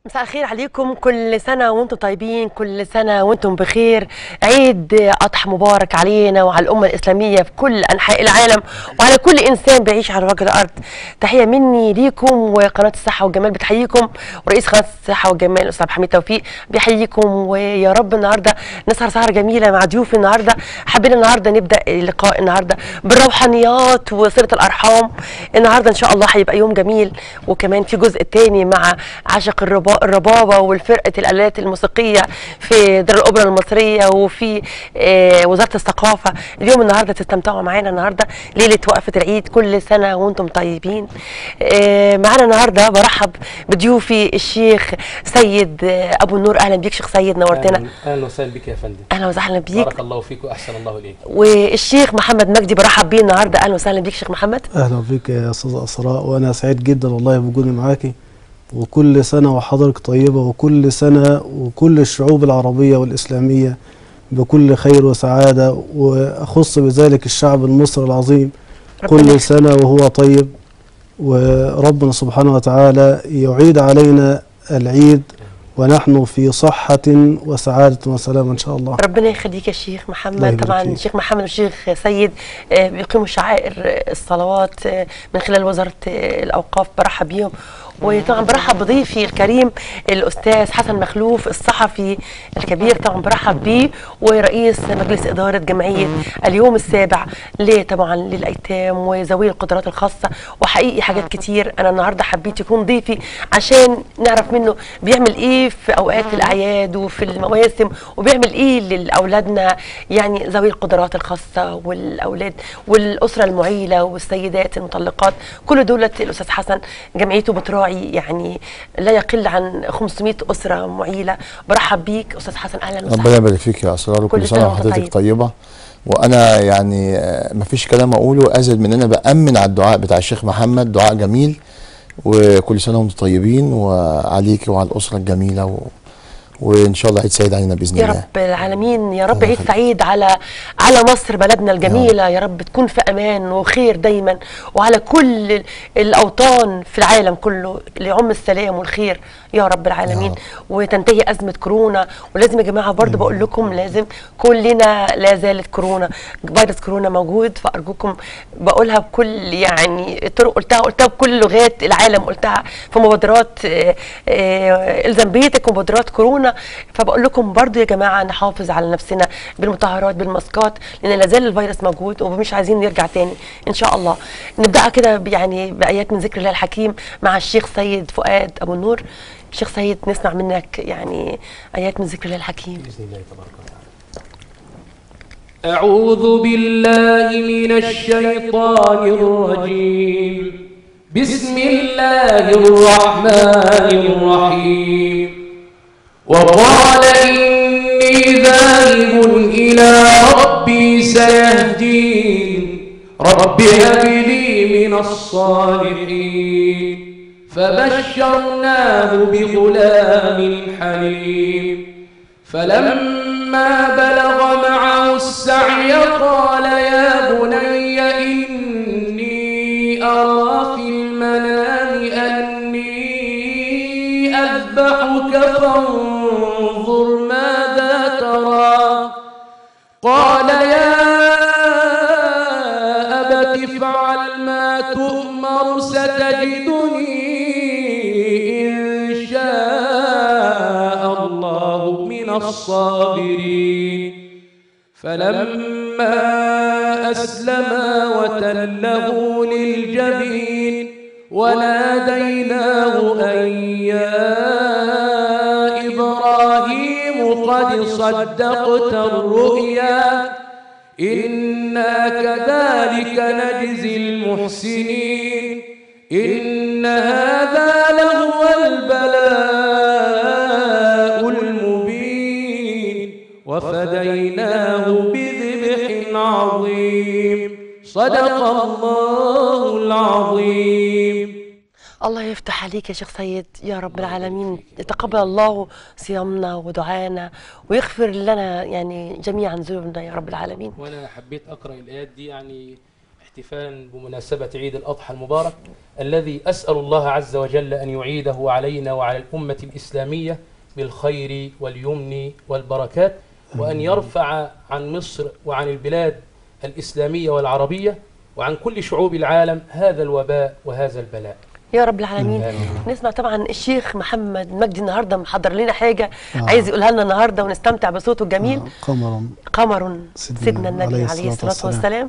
مساء الخير عليكم كل سنة وانتم طيبين كل سنة وانتم بخير عيد أضحى مبارك علينا وعلى الأمة الإسلامية في كل أنحاء العالم وعلى كل إنسان بيعيش على وجه الأرض تحية مني ليكم وقناة الصحة والجمال بتحييكم ورئيس قناة الصحة والجمال الأستاذ عبد الحميد توفيق بيحييكم ويا رب النهاردة نسهر سهرة جميلة مع ضيوف النهاردة حابين النهاردة نبدأ اللقاء النهاردة بالروحانيات وصلة الأرحام النهاردة إن شاء الله هيبقى يوم جميل وكمان في جزء تاني مع عاشق الربا الربابه والفرقه الالات الموسيقيه في دار الاوبرا المصريه وفي آه، وزاره الثقافه اليوم النهارده تستمتعوا معانا النهارده ليله وقفه العيد كل سنه وانتم طيبين آه، معانا النهارده برحب بضيوفي الشيخ سيد آه، ابو النور اهلا بيك شيخ سيد نورتنا أهلاً- اهلا وسهلا بك يا فندم اهلا وسهلا بيك بارك الله فيك واحسن الله اليك والشيخ محمد مجدي برحب بيه النهارده اهلا وسهلا بيك شيخ محمد اهلا بك يا استاذه اسراء وانا سعيد جدا والله بوجودي معاكي وكل سنه وحضرتك طيبه وكل سنه وكل الشعوب العربيه والاسلاميه بكل خير وسعاده واخص بذلك الشعب المصري العظيم ربنا كل يخليك. سنه وهو طيب وربنا سبحانه وتعالى يعيد علينا العيد ونحن في صحه وسعاده وسلام ان شاء الله ربنا يخليك يا شيخ الله محمد يبارك طبعا فيك. الشيخ محمد والشيخ سيد آه، بيقيموا شعائر آه، الصلوات آه، من خلال وزاره آه، الاوقاف برحب بيهم وطبعا برحب بضيفي الكريم الاستاذ حسن مخلوف الصحفي الكبير طبعا برحب بيه ورئيس مجلس اداره جمعيه اليوم السابع ل- طبعا للايتام وذوي القدرات الخاصه وحقيقي حاجات كتير انا النهارده حبيت يكون ضيفي عشان نعرف منه بيعمل ايه في اوقات الاعياد وفي المواسم وبيعمل ايه لاولادنا يعني ذوي القدرات الخاصه والاولاد والاسره المعيله والسيدات المطلقات كل دولت الاستاذ حسن جمعيته بتراعي يعني لا يقل عن 500 اسره معيله برحب بيك استاذ حسن اهلا ربنا وسهلا يبارك فيك يا اسرار كل وكل سنة سنه وأنت وحضرتك طيب. طيبه وانا يعني آه، مفيش كلام اقوله ازيد من ان انا بامن على الدعاء بتاع الشيخ محمد دعاء جميل وكل سنه وانتم طيبين وعليك وعلى الاسره الجميله و... وان شاء الله عيد سعيد علينا باذن يا الله رب العالمين يا رب الله عيد يخليك. سعيد على على مصر بلدنا الجميله يا رب تكون في امان وخير دايما وعلى كل ال- الاوطان في العالم كله ليعم السلام والخير يا رب العالمين رب. وتنتهي ازمه كورونا ولازم يا جماعه برضه بقول لكم لازم كلنا لا زالت كورونا فيروس كورونا موجود فارجوكم بقولها بكل يعني الطرق قلتها قلتها بكل لغات العالم قلتها في مبادرات آه، آه، الزم بيتك ومبادرات كورونا فبقول لكم برضو يا جماعه نحافظ على نفسنا بالمطهرات بالماسكات لان لا زال الفيروس موجود ومش عايزين نرجع تاني ان شاء الله نبدا كده ب- يعني بايات من ذكر الله الحكيم مع الشيخ سيد فؤاد ابو النور الشيخ سيد نسمع منك يعني ايات من ذكر الله الحكيم باذن الله تبارك وتعالى اعوذ بالله من الشيطان الرجيم بسم الله الرحمن الرحيم وقال إني ذاهب إلى ربي سيهدين رب هب لي من الصالحين فبشرناه بغلام حليم فلما بلغ معه السعي قال يا بني إني أرى في المنام أني أذبحك فانظر ماذا ترى قال يا أبت افعل ما تؤمر ستجدني إن شاء الله من الصابرين فلما أسلما وتله للجبين وناديناه أن يا إبراهيم قد صدقت الرؤيا إنا كذلك نجزي المحسنين إن هذا لهو البلاء المبين وفديناه بذبح عظيم صدق الله العظيم الله يفتح عليك يا شيخ سيد يا رب العالمين يتقبل الله صيامنا ودعانا ويغفر لنا يعني جميعا ذنوبنا يا رب العالمين وانا حبيت اقرا الايات دي يعني احتفالا بمناسبة عيد الأضحى المبارك الذي أسأل الله عز وجل أن يعيده علينا وعلى الأمة الإسلامية بالخير واليمن والبركات وأن يرفع عن مصر وعن البلاد الإسلامية والعربية وعن كل شعوب العالم هذا الوباء وهذا البلاء يا رب العالمين آمين. نسمع طبعا الشيخ محمد مجدي النهارده محضر لنا حاجه عايز يقولها لنا النهارده ونستمتع بصوته الجميل قمرا قمر سيدنا سيدنا النبي عليه عليه الصلاة الصلاه والسلام. والسلام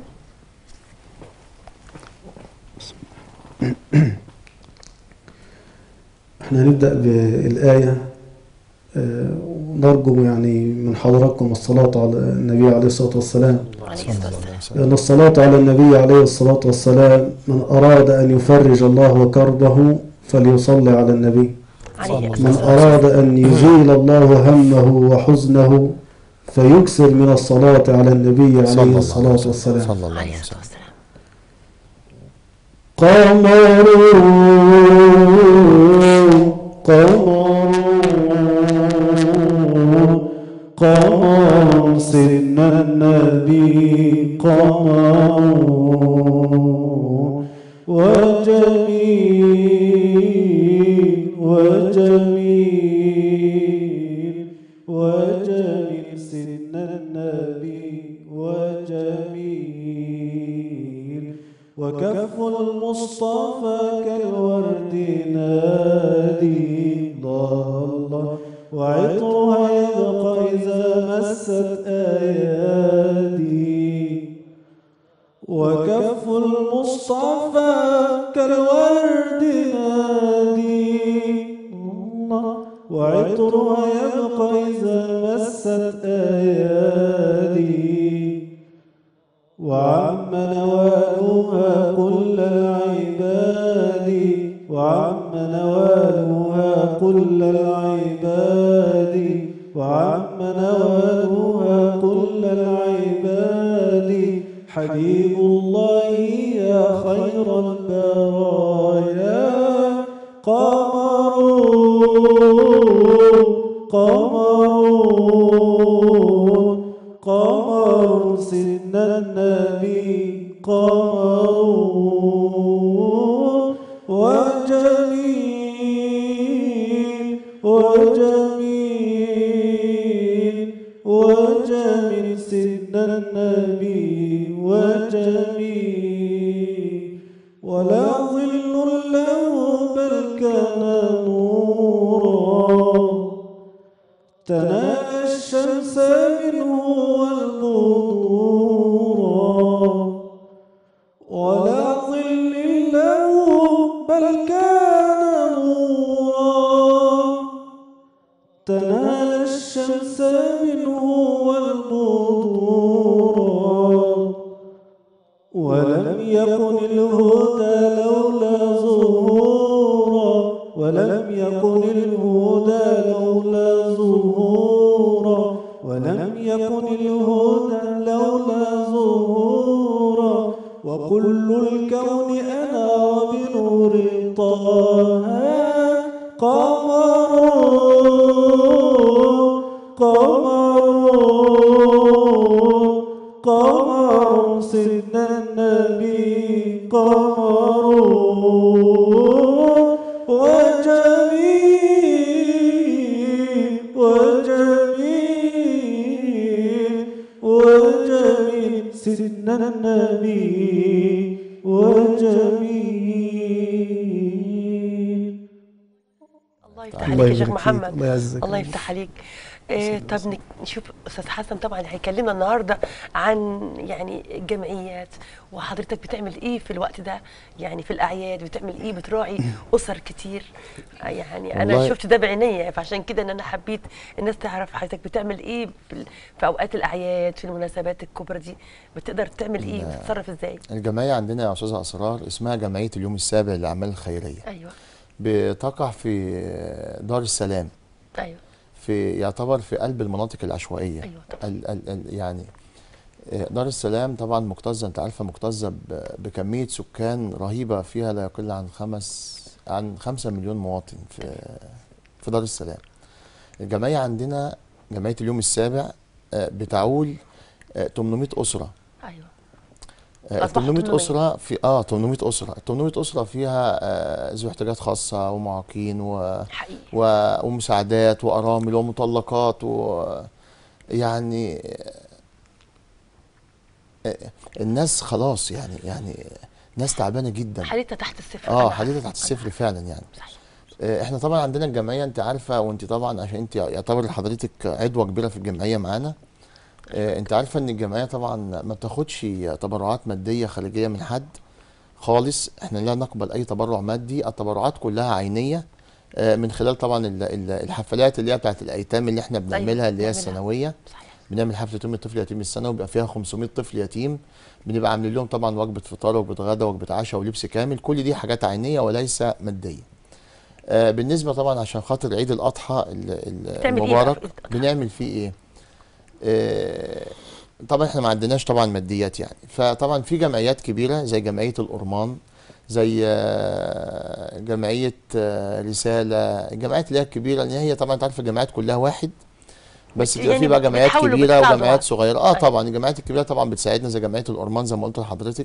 احنا هنبدأ بالآية آه، ونرجو يعني من حضراتكم الصلاة على النبي عليه الصلاة والسلام عليه الصلاه والسلام لأن الصلاة على النبي عليه الصلاة والسلام من أراد أن يفرج الله كربه فليصلي على النبي عليه من الصلاه والسلام أراد أن يزيل الله همه وحزنه فيكثر من الصلاة على النبي صلى عليه الله الصلاة عليه وسلم. والسلام صلى الله عليه عليه الصلاه وسلم والسلام قمر قمر قمر سيدنا النبي قمر وجميل وجميل وجميل سيدنا النبي وجميل وكف المصطفى كالورد نادي الله الله وعطرها يبقى إذا مست آيادي وكف المصطفى كالورد نادي الله وعطرها يبقى إذا مست آيادي وعم نوالها كل العباد وعم نوالها كل العباد وعم نوالها كل العباد حبيب الله يا خير البرايا قمر قمر قمر سيدنا النبي قمر وجميل وجميل وجميل سيدنا النبي وجميل ولا ظل له بل كان نورا تنال الشمس منه والبدورا ولا ظل له بل كان نورا تنال الشمس منه والبدورا ولم يكن الهدى لولا ظهورا ولم يكن الهدى لولا ظهورا ولم يكن الهدى لولا ظهورا وكل الكون أنار بنور طه قمر قمر قمر سيدنا النبي قمر وجميل وجميل وجميل سيدنا النبي وجميل الله يفتح عليك يا شيخ محمد الله يعزك الله يفتح عليك إيه طب نك- نشوف استاذ حسن طبعا هيكلمنا النهارده عن يعني الجمعيات وحضرتك بتعمل ايه في الوقت ده يعني في الاعياد بتعمل ايه بتراعي اسر كتير يعني انا والله- شفت ده بعينيا فعشان كده ان انا حبيت الناس تعرف حضرتك بتعمل ايه في ال- في اوقات الاعياد في المناسبات الكبرى دي بتقدر تعمل ايه لا. بتتصرف ازاي الجمعية عندنا يا أستاذة أسرار اسمها جمعية اليوم السابع للأعمال الخيرية ايوه بتقع في دار السلام ايوه في يعتبر في قلب المناطق العشوائية ايوه طبعا ال ال ال يعني آه، دار السلام طبعا مكتظة انت عارفة مكتظة ب- بكمية سكان رهيبة فيها لا يقل عن خمس عن خمسة مليون مواطن في في دار السلام الجمعية عندنا جمعية اليوم السابع آه، بتعول آه، 800 أسرة ايوه آه، أصبحوا 800 800. اسره في اه 800 اسره 800 اسره فيها آه، ذوي احتياجات خاصه ومعاقين و... حقيقي و... ومساعدات وارامل ومطلقات و يعني آه، الناس خلاص يعني يعني ناس تعبانه جدا حالتها تحت الصفر اه أنا حالتها عارفة. تحت الصفر فعلا يعني صحيح. آه، احنا طبعا عندنا الجمعيه انت عارفه وانت طبعا عشان انت يعتبر حضرتك عضوه كبيره في الجمعيه معانا آه، انت عارفه ان الجمعيه طبعا ما بتاخدش تبرعات ماديه خارجيه من حد خالص احنا لا نقبل اي تبرع مادي التبرعات كلها عينيه آه، من خلال طبعا ال- ال- الحفلات اللي هي بتاعت الايتام اللي احنا بنعملها اللي هي بنعملها. السنويه صحيح بنعمل حفله يتم الطفل يتيم السنه وبيبقى فيها 500 طفل يتيم بنبقى عاملين لهم طبعا وجبه فطار وجبه غدا وجبه عشاء ولبس كامل كل دي حاجات عينيه وليس ماديه آه بالنسبه طبعا عشان خاطر عيد الاضحى ال- ال- بتعمل إيه بقى المبارك في عيد الأضحى؟ بنعمل فيه ايه آه طبعا احنا ما عندناش طبعا ماديات يعني فطبعا في جمعيات كبيره زي جمعيه الأورمان زي آه، جمعيه آه، رساله الجمعيات اللي هي الكبيره اللي هي طبعا انت عارف الجمعيات كلها واحد بس بت- بيبقى يعني في بقى جمعيات بتحاولوا كبيره بتساعدوا وجمعيات بعض. صغيره اه أيوة. طبعا الجمعيات الكبيره طبعا بتساعدنا زي جمعيه الأورمان زي ما قلت لحضرتك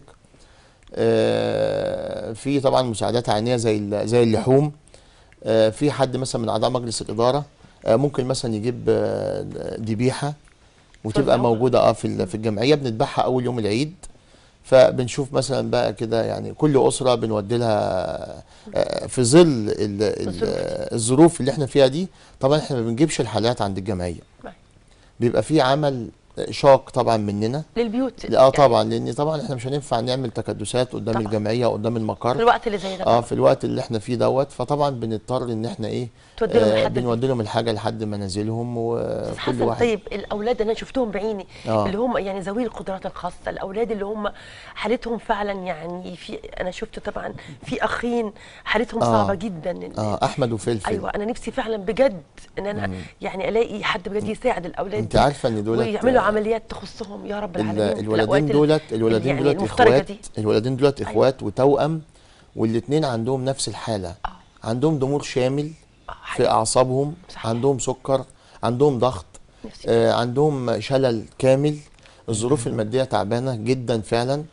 آه، في طبعا مساعدات عينيه زي ال- زي اللحوم آه، في حد مثلا من اعضاء مجلس الاداره آه، ممكن مثلا يجيب آه، ذبيحه وتبقى توزعوها. موجوده اه في ال- في الجمعيه بنذبحها اول يوم العيد فبنشوف مثلا بقى كده يعني كل اسره بنودي لها آه، في ظل ال- ال- الظروف. الظروف اللي احنا فيها دي طبعا احنا ما بنجيبش الحالات عند الجمعيه نعم. بيبقى في عمل شاق طبعا مننا للبيوت اه طبعا لان طبعا احنا مش هينفع نعمل تكدسات قدام طبعا. الجمعيه قدام المقر في الوقت اللي زي ده اه في الوقت اللي احنا فيه دوت فطبعا بنضطر ان احنا ايه تودي لهم آه لحد البيت. بنودي لهم الحاجه لحد منازلهم أستاذ وكل حسن واحد طيب الاولاد انا شفتهم بعيني آه. اللي هم يعني ذوي القدرات الخاصه الاولاد اللي هم حالتهم فعلا يعني في انا شفت طبعا في اخين حالتهم آه. صعبه جدا اه احمد وفلفل ايوه انا نفسي فعلا بجد ان انا يعني الاقي حد بجد يساعد الاولاد انت دي عارفه ان دولت ويعملوا آه، عمليات تخصهم يا رب ال- العالمين في الولدين الأوقات ال- دولت الولدين يعني دولت المفترجة اخوات دي. الولدين دولت اخوات وتوأم والاثنين عندهم نفس الحاله آه. عندهم ضمور شامل آه، في حقيقي. اعصابهم صحيح. عندهم سكر عندهم ضغط نفسي. آه عندهم شلل كامل الظروف الماديه تعبانه جدا فعلا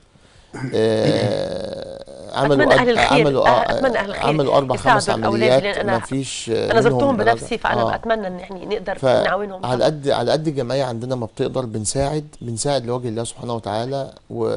آه عملوا أتمنى أهل الخير- عملوا آه، أتمنى أهل الخير عملوا اربع خمس يساعدوا الأولاد، عمليات لأن أنا- ما فيش آه، انا زرتهم منهم درجة. بنفسي فانا آه. اتمنى ان يعني نقدر ف- نعاونهم على طبعاً. قد على قد الجمعيه عندنا ما بتقدر بنساعد بنساعد لوجه الله سبحانه وتعالى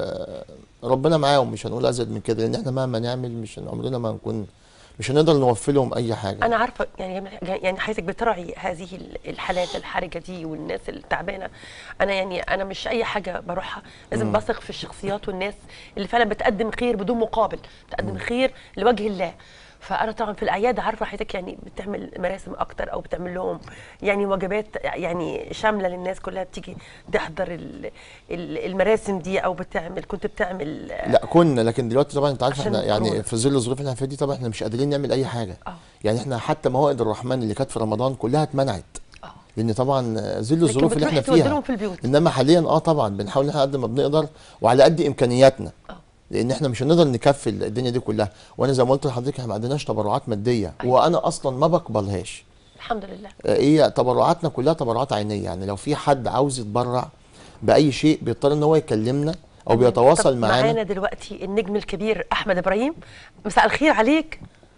وربنا معاهم مش هنقول ازيد من كده لان احنا مهما نعمل مش عمرنا ما نكون مش هنقدر نوفي لهم اي حاجه انا عارفه يعني يعني حضرتك بتراعي هذه الحالات الحرجه دي والناس التعبانه انا يعني انا مش اي حاجه بروحها لازم بثق في الشخصيات والناس اللي فعلا بتقدم خير بدون مقابل بتقدم خير لوجه الله فانا طبعا في الاعياد عارفه حضرتك يعني بتعمل مراسم اكتر او بتعمل لهم يعني وجبات يعني شامله للناس كلها بتيجي تحضر ال- ال- المراسم دي او بتعمل كنت بتعمل لا كنا لكن دلوقتي طبعا انت عارف عشان احنا الكورونا. يعني في ظل الظروف اللي احنا فيها دي طبعا احنا مش قادرين نعمل اي حاجه اه يعني احنا حتى موائد الرحمن اللي كانت في رمضان كلها اتمنعت اه لان طبعا ظل لكن الظروف اللي بتروحي احنا تودي فيها لهم في البيوت انما حاليا اه طبعا بنحاول ان احنا قد ما بنقدر وعلى قد امكانياتنا اه لان احنا مش هنقدر نكفي الدنيا دي كلها وانا زي ما قلت لحضرتك احنا ما عندناش تبرعات ماديه أيوة. وانا اصلا ما بقبلهاش الحمد لله آه، هي تبرعاتنا كلها تبرعات عينيه يعني لو في حد عاوز يتبرع باي شيء بيضطر ان هو يكلمنا او بيتواصل طب معانا معانا دلوقتي النجم الكبير احمد ابراهيم مساء الخير عليك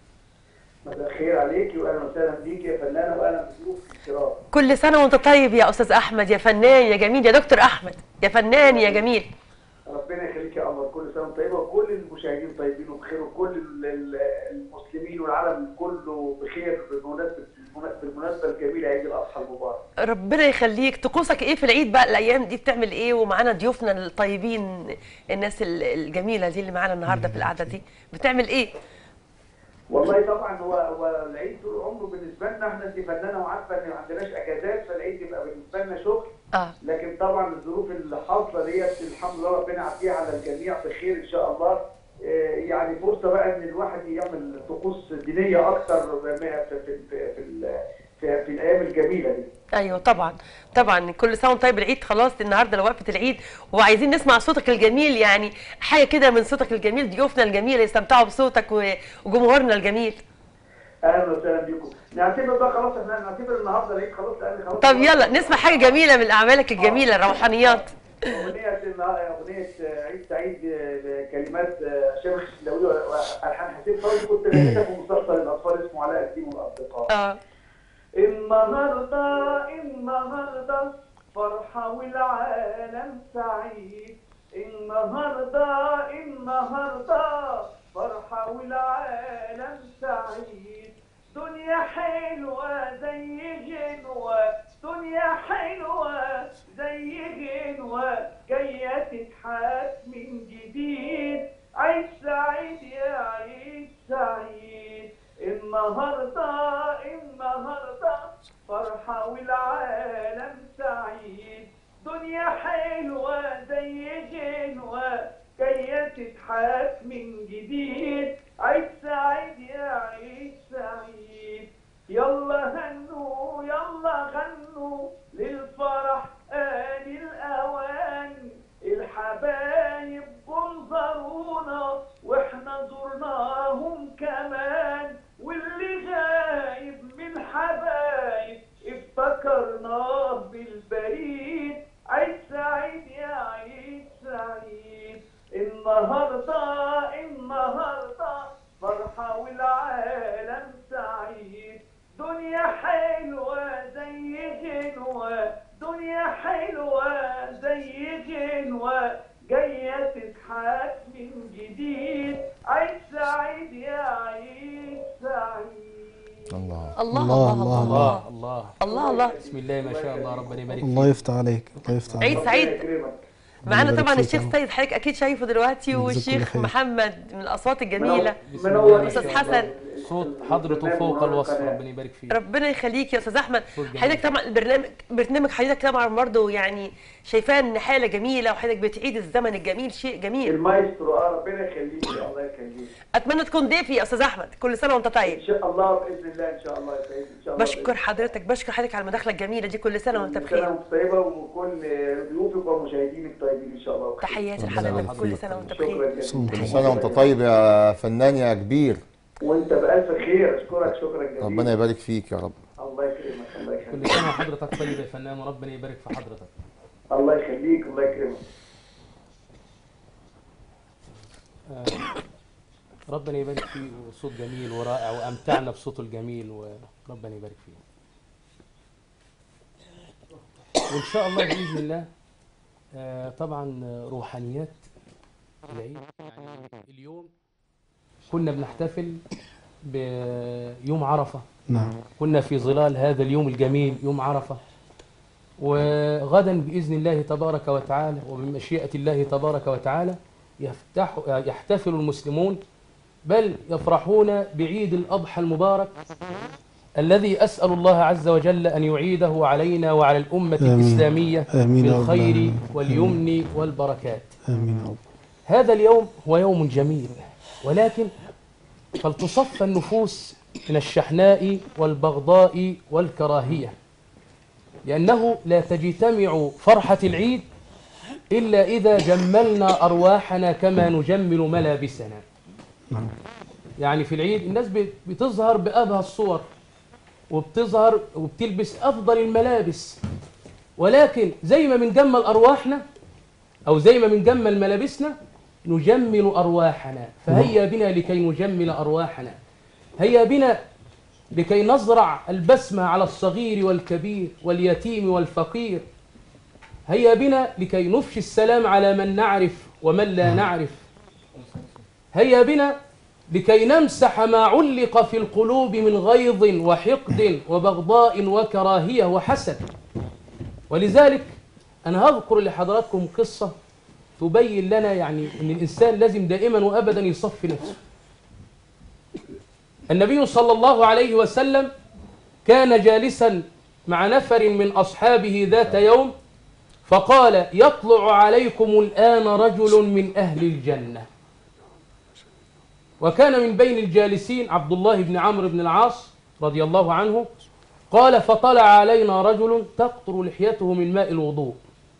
مساء الخير عليكي واهلا وسهلا بيك يا فنانه واهلا بضيوف الكرام كل سنه وانت طيب يا استاذ احمد يا فنان يا جميل يا دكتور احمد يا فنان يا جميل ربنا يخليك يا قمر كل سنه وانت طيبه وكل المشاهدين طيبين وبخير وكل ال- ال- المسلمين والعالم كله بخير بمناسبه بالمناسبه الجميله عيد الاضحى المبارك ربنا يخليك طقوسك ايه في العيد بقى الايام دي بتعمل ايه ومعانا ضيوفنا الطيبين الناس ال- الجميله دي اللي معانا النهارده في القعده دي بتعمل ايه والله طبعا هو هو العيد طول عمره بالنسبه لنا احنا انت فنانه وعارفه ان ما عندناش اجازات فالعيد يبقى بالنسبه لنا شغل اه لكن طبعا الظروف اللي حاصله ديت الحمد لله ربنا يعافيها على الجميع بخير ان شاء الله آه، يعني فرصه بقى ان الواحد يعمل طقوس دينيه اكتر في في في في, في, في, في الايام الجميله دي. ايوه طبعا طبعا كل سنه وانت طيب العيد خلاص النهارده لو وقفه العيد وعايزين نسمع صوتك الجميل يعني حاجه كده من صوتك الجميل ضيوفنا الجميله يستمتعوا بصوتك و- وجمهورنا الجميل اهلا وسهلا بكم. نعتبر بقى خلاص احنا نعتبر النهارده العيد خلاص لان خلاص طب يلا نسمع حاجه جميله من اعمالك الجميله الروحانيات اغنيه النهار- اغنيه عيد سعيد بكلمات شيخ الشلاوي والحان حسين فوزي كنت لقيتها في مسلسل الاطفال اسمه علاء الدين والاصدقاء اه النهارده النهارده فرحة والعالم سعيد النهارده النهارده فرحة والعالم سعيد دنيا حلوة زي غنوة دنيا حلوة زي غنوة جاية تضحك من جديد عيد سعيد يا عيد سعيد النهارده النهارده فرحة والعالم سعيد دنيا حلوة زي غنوة جاية تضحك من جديد عيد سعيد يا عيد سعيد يلا هنوا يلا غنوا للفرح آن الأوان الحبايب جم زارونا واحنا زرناهم كمان واللي غايب من الحبايب افتكرناه بالبريد عيد سعيد يا عيد سعيد النهارده النهارده فرحة والعالم سعيد دنيا حلوة زي غنوة دنيا حلوة زي غنوة جاية تضحك من جديد عيد سعيد يا عيد سعيد الله الله الله، الله الله، الله الله الله الله الله بسم الله ما شاء الله ربنا يبارك الله فيك يفتح عليك الله يفتح عيد عليك سعيد يكرمك معانا يبارك طبعا فيك الشيخ يا رب. سيد حضرتك اكيد شايفه دلوقتي جزاك الله والشيخ خير. محمد من الاصوات الجميله بسم الله ما أستاذ شاء الله. حسن. صوت حضرته فوق الوصف ربنا يبارك فيك ربنا يخليك يا استاذ احمد صوت جميل. حضرتك طبعا البرنامج برنامج حضرتك طبعا برضه يعني شايفاه ان حاله جميله وحضرتك بتعيد الزمن الجميل شيء جميل المايسترو اه ربنا يخليك الله يخليك اتمنى تكون ضيفي يا استاذ احمد كل سنه وانت طيب ان شاء الله باذن الله ان شاء الله يا سيدي ان شاء الله بشكر حضرتك بشكر حضرتك على المداخله الجميله دي كل سنه وانت كل سنه بخير وانت طيبه وكل ضيوفك ومشاهدينك طيبين ان شاء الله تحياتي ربنا لحضرتك يبارك كل فيك. سنه وانت شكرا بخير جزيلا كل سنه وانت طيب يا فنان يا كبير وانت بالف خير اشكرك شكرا جزيلا ربنا يبارك فيك يا رب الله يكرمك الله يخليك كل سنه وحضرتك طيب يا فنان وربنا يبارك في حضرتك الله يخليك الله يكرمك آه، ربنا يبارك فيه وصوت جميل ورائع وامتعنا بصوته الجميل وربنا يبارك فيه وان شاء الله باذن الله آه، طبعا روحانيات العيد يعني اليوم كنا بنحتفل بيوم عرفه نعم كنا في ظلال هذا اليوم الجميل يوم عرفة وغدا بإذن الله تبارك وتعالى وبمشيئة الله تبارك وتعالى يفتح يحتفل المسلمون بل يفرحون بعيد الأضحى المبارك الذي أسأل الله عز وجل أن يعيده علينا وعلى الأمة آمين. الإسلامية آمين يا رب بالخير العالمين. واليمن والبركات امين يا رب هذا اليوم هو يوم جميل ولكن فلتصفى النفوس من الشحناء والبغضاء والكراهية لأنه لا تجتمع فرحة العيد إلا إذا جملنا أرواحنا كما نجمل ملابسنا نعم. يعني في العيد الناس بت- بتظهر بأبهى الصور وبتظهر وبتلبس أفضل الملابس ولكن زي ما بنجمل أرواحنا أو زي ما بنجمل ملابسنا نجمل أرواحنا فهيا بنا لكي نجمل أرواحنا هيا بنا لكي نزرع البسمة على الصغير والكبير واليتيم والفقير هيا بنا لكي نفشي السلام على من نعرف ومن لا نعرف هيا بنا لكي نمسح ما علق في القلوب من غيظ وحقد وبغضاء وكراهية وحسد ولذلك أنا هذكر لحضراتكم قصة تبين لنا يعني أن الإنسان لازم دائما وأبدا يصفي نفسه النبي صلى الله عليه وسلم كان جالسا مع نفر من أصحابه ذات يوم فقال يطلع عليكم الآن رجل من أهل الجنة وكان من بين الجالسين عبد الله بن عمرو بن العاص رضي الله عنه قال فطلع علينا رجل تقطر لحيته من ماء الوضوء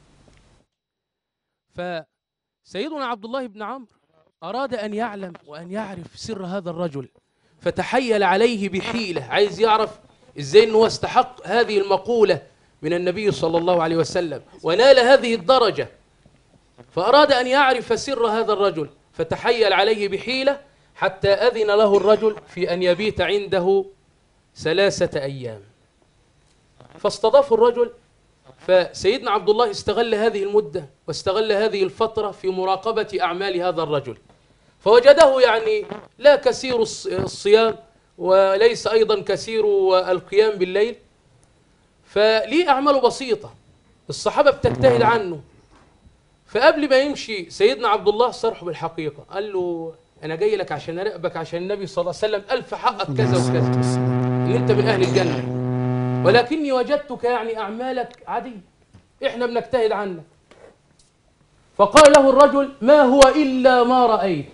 فسيدنا عبد الله بن عمرو أراد أن يعلم وأن يعرف سر هذا الرجل فتحيل عليه بحيلة عايز يعرف إزاي أنه استحق هذه المقولة من النبي صلى الله عليه وسلم ونال هذه الدرجة فأراد أن يعرف سر هذا الرجل فتحيل عليه بحيلة حتى أذن له الرجل في أن يبيت عنده ثلاثة أيام فاستضافوا الرجل فسيدنا عبد الله استغل هذه المدة واستغل هذه الفترة في مراقبة أعمال هذا الرجل فوجده يعني لا كثير الص- الصيام وليس أيضا كثير القيام بالليل فليه أعمال بسيطة الصحابة بتجتهد عنه فقبل ما يمشي سيدنا عبد الله صرحه بالحقيقة قال له أنا جاي لك عشان أراقبك عشان النبي صلى الله عليه وسلم ألف حقك كذا وكذا إن أنت من أهل الجنة ولكني وجدتك يعني أعمالك عادية إحنا بنجتهد عنك فقال له الرجل ما هو إلا ما رأيت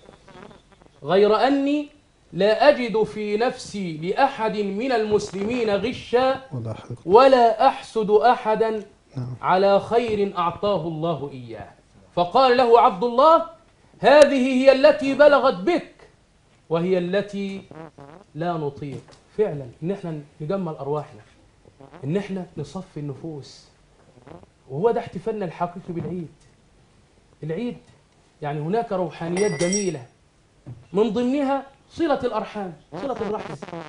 غير أني لا أجد في نفسي لأحد من المسلمين غشا ولا حقيقة ولا أحسد أحدا نعم. على خير أعطاه الله إياه فقال له عبد الله هذه هي التي بلغت بك وهي التي لا نطيق فعلا ان احنا نجمل ارواحنا ان احنا نصفي النفوس وهو ده احتفالنا الحقيقي بالعيد العيد يعني هناك روحانيات جميله من ضمنها صله الارحام صله الرحم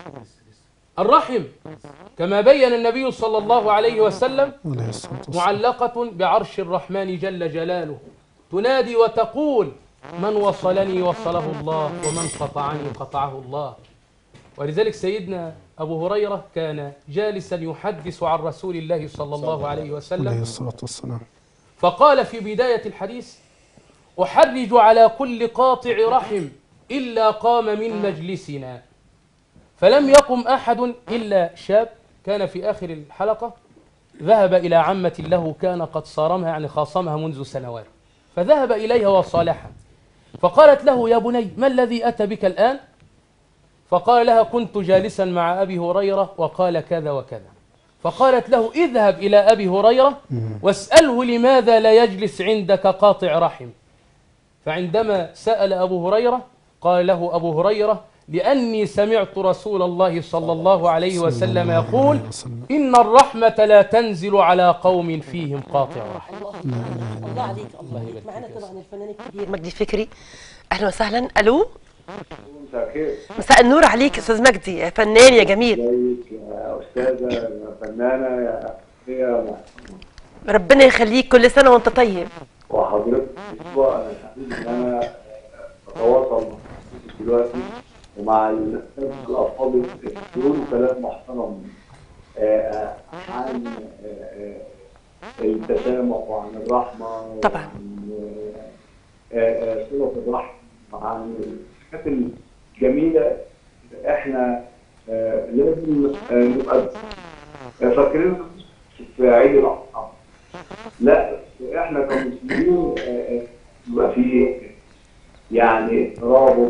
الرحم كما بين النبي صلى الله عليه وسلم عليه الصلاة والسلام معلقة بعرش الرحمن جل جلاله تنادي وتقول من وصلني وصله الله ومن قطعني قطعه الله ولذلك سيدنا أبو هريرة كان جالسا يحدث عن رسول الله صلى الله عليه عليه وسلم الصلاة والسلام فقال في بداية الحديث أحرج على كل قاطع رحم إلا قام من مجلسنا فلم يقم أحد إلا شاب كان في آخر الحلقة ذهب إلى عمة له كان قد صارمها يعني خاصمها منذ سنوات فذهب إليها وصالحها فقالت له يا بني ما الذي أتى بك الآن فقال لها كنت جالسا مع أبي هريرة وقال كذا وكذا فقالت له اذهب إلى أبي هريرة واسأله لماذا لا يجلس عندك قاطع رحم فعندما سأل أبو هريرة قال له أبو هريرة لأني سمعت رسول الله صلى الله عليه وسلم يقول وسلم. إن الرحمة لا تنزل على قوم فيهم قاطع رحم الله الله عليك الله عليك معنا طبعا الفنان الكبير مجدي فكري اهلا وسهلا الو مساء الخير مساء النور عليك استاذ مجدي يا فنان يا جميل ازيك يا استاذه يا فنانه يا يا ربنا يخليك كل سنه وانت طيب وحضرتك اسبوع انا سعيد ان انا بتواصل مع حضرتك دلوقتي ومع الاستاذ الافاضل يقولوا كلام محترم آه، عن آه، آه، التسامح وعن الرحمه طبعاً. وعن آه، آه، صله الرحم وعن الحاجات الجميله احنا آه، لازم آه، نبقى فاكرين في عيد الاضحى لا احنا كمسلمين آه، آه، يبقى في يعني رابط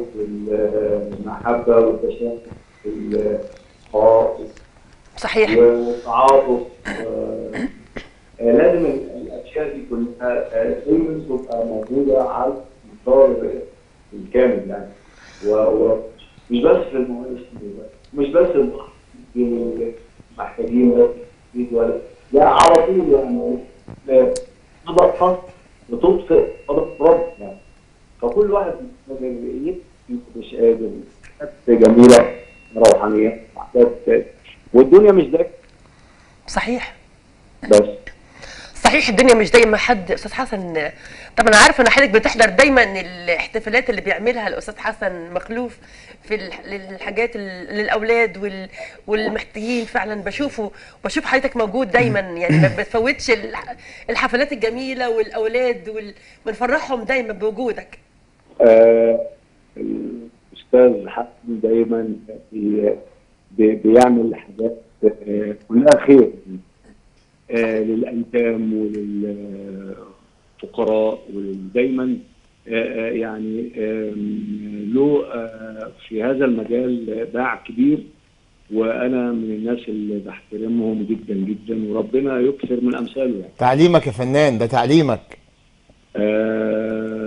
المحبه والتشابه في الخاص صحيح والتعاطف آه، آه، لازم ال- الاشياء دي كلها آه، دايما تبقى موجوده على المستوى الكامل يعني و- ومش بس في الموارد مش بس المحتاجين محتاجين بس تفيد ولا لا على طول يعني آه، صدقه بتطفئ صدقه رب يعني فكل واحد يبقى مش قادر حاجات جميله روحانيه حاجات والدنيا مش ده صحيح بس صحيح الدنيا مش دايما حد استاذ حسن طبعا انا عارفه ان حضرتك بتحضر دايما الاحتفالات اللي بيعملها الاستاذ حسن مخلوف في الح- الحاجات ال- للاولاد وال- والمحتاجين فعلا بشوفه بشوف حضرتك موجود دايما يعني ما بتفوتش الح- الحفلات الجميله والاولاد وال... بنفرحهم دايما بوجودك آه، الاستاذ حسن دايما بي- بي- بيعمل حاجات آه، كلها خير آه، للايتام وللفقراء ودايما يعني آم، له آه، في هذا المجال باع كبير وانا من الناس اللي بحترمهم جدا جدا وربنا يكثر من امثاله يعني. تعليمك يا فنان ده تعليمك آه،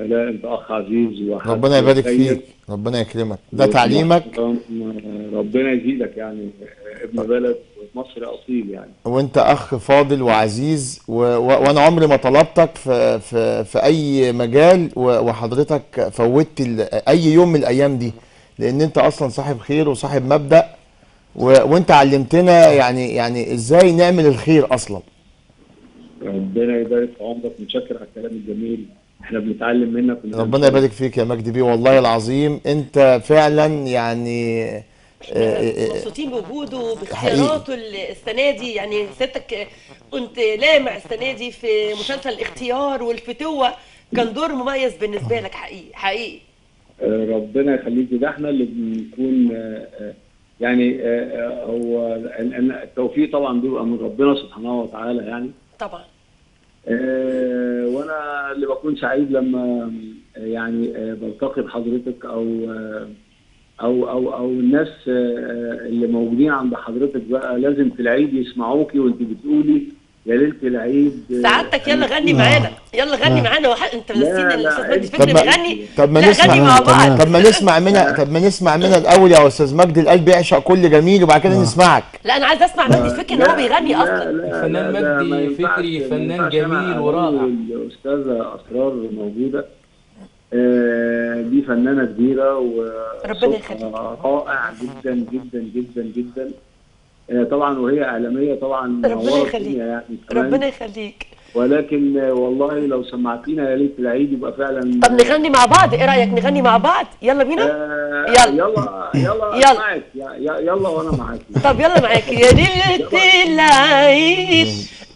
لا انت اخ عزيز وحد ربنا يبارك خير. فيك ربنا يكرمك ده تعليمك ربنا يزيدك يعني ابن بلد مصري اصيل يعني وانت اخ فاضل وعزيز و... و... وانا عمري ما طلبتك في في في اي مجال و... وحضرتك فوتت ال... اي يوم من الايام دي لان انت اصلا صاحب خير وصاحب مبدأ و... وانت علمتنا يعني يعني ازاي نعمل الخير اصلا ربنا يبارك في عمرك متشكر على الكلام الجميل احنا بنتعلم منك ونتعلم ربنا يبارك فيك يا مجدي بيه والله العظيم انت فعلا يعني آه، آه، آه، مبسوطين بوجوده باختياراته السنه دي يعني سيادتك كنت لامع السنه دي في مسلسل الاختيار والفتوه كان دور مميز بالنسبه لك حقيقي حقيقي آه، ربنا يخليك ده احنا اللي بنكون آه، آه، يعني آه، آه، هو إن- إن التوفيق طبعا بيبقى من ربنا سبحانه وتعالى يعني طبعا آه، وانا اللي بكون سعيد لما آه، يعني آه، بلتقي بحضرتك او آه، او او او الناس آه، آه، اللي موجودين عند حضرتك بقى لازم في العيد يسمعوكي وانت بتقولي يا ليله العيد آه، سعادتك يلا غني معانا يلا غني معانا وح... انت لا، نسينا لا، الاستاذ مجدي طب فكري ما- بيغني طب ما لا نسمع غني مع تمام. بعض طب ما نسمع منها طب ما نسمع منها الاول يا استاذ مجدي القلب يعشق كل جميل وبعد كده نسمعك لا انا عايز اسمع مجدي فكري ان هو بيغني لا، اصلا لا، الفنان لا، ده مجدي ما ينفعش- فكري ما فنان ينفعش جميل أنا ورائع. أقول الأستاذة أسرار موجودة آه، دي فنانة كبيرة ربنا وصوتها يخليك. رائع جدا جدا جدا جدا آه، طبعا وهي إعلامية طبعا ربنا منورة يخليك. الدنيا يعني كمان. ربنا يخليك ولكن آه، والله لو سمعتينا يا ليلة العيد يبقى فعلا طب نغني مع بعض ايه رايك نغني مع بعض يلا بينا آه، يلا. يلا يلا يلا. معاك يا- يا- يلا وانا معاك طب يلا معاك يا ليلة العيد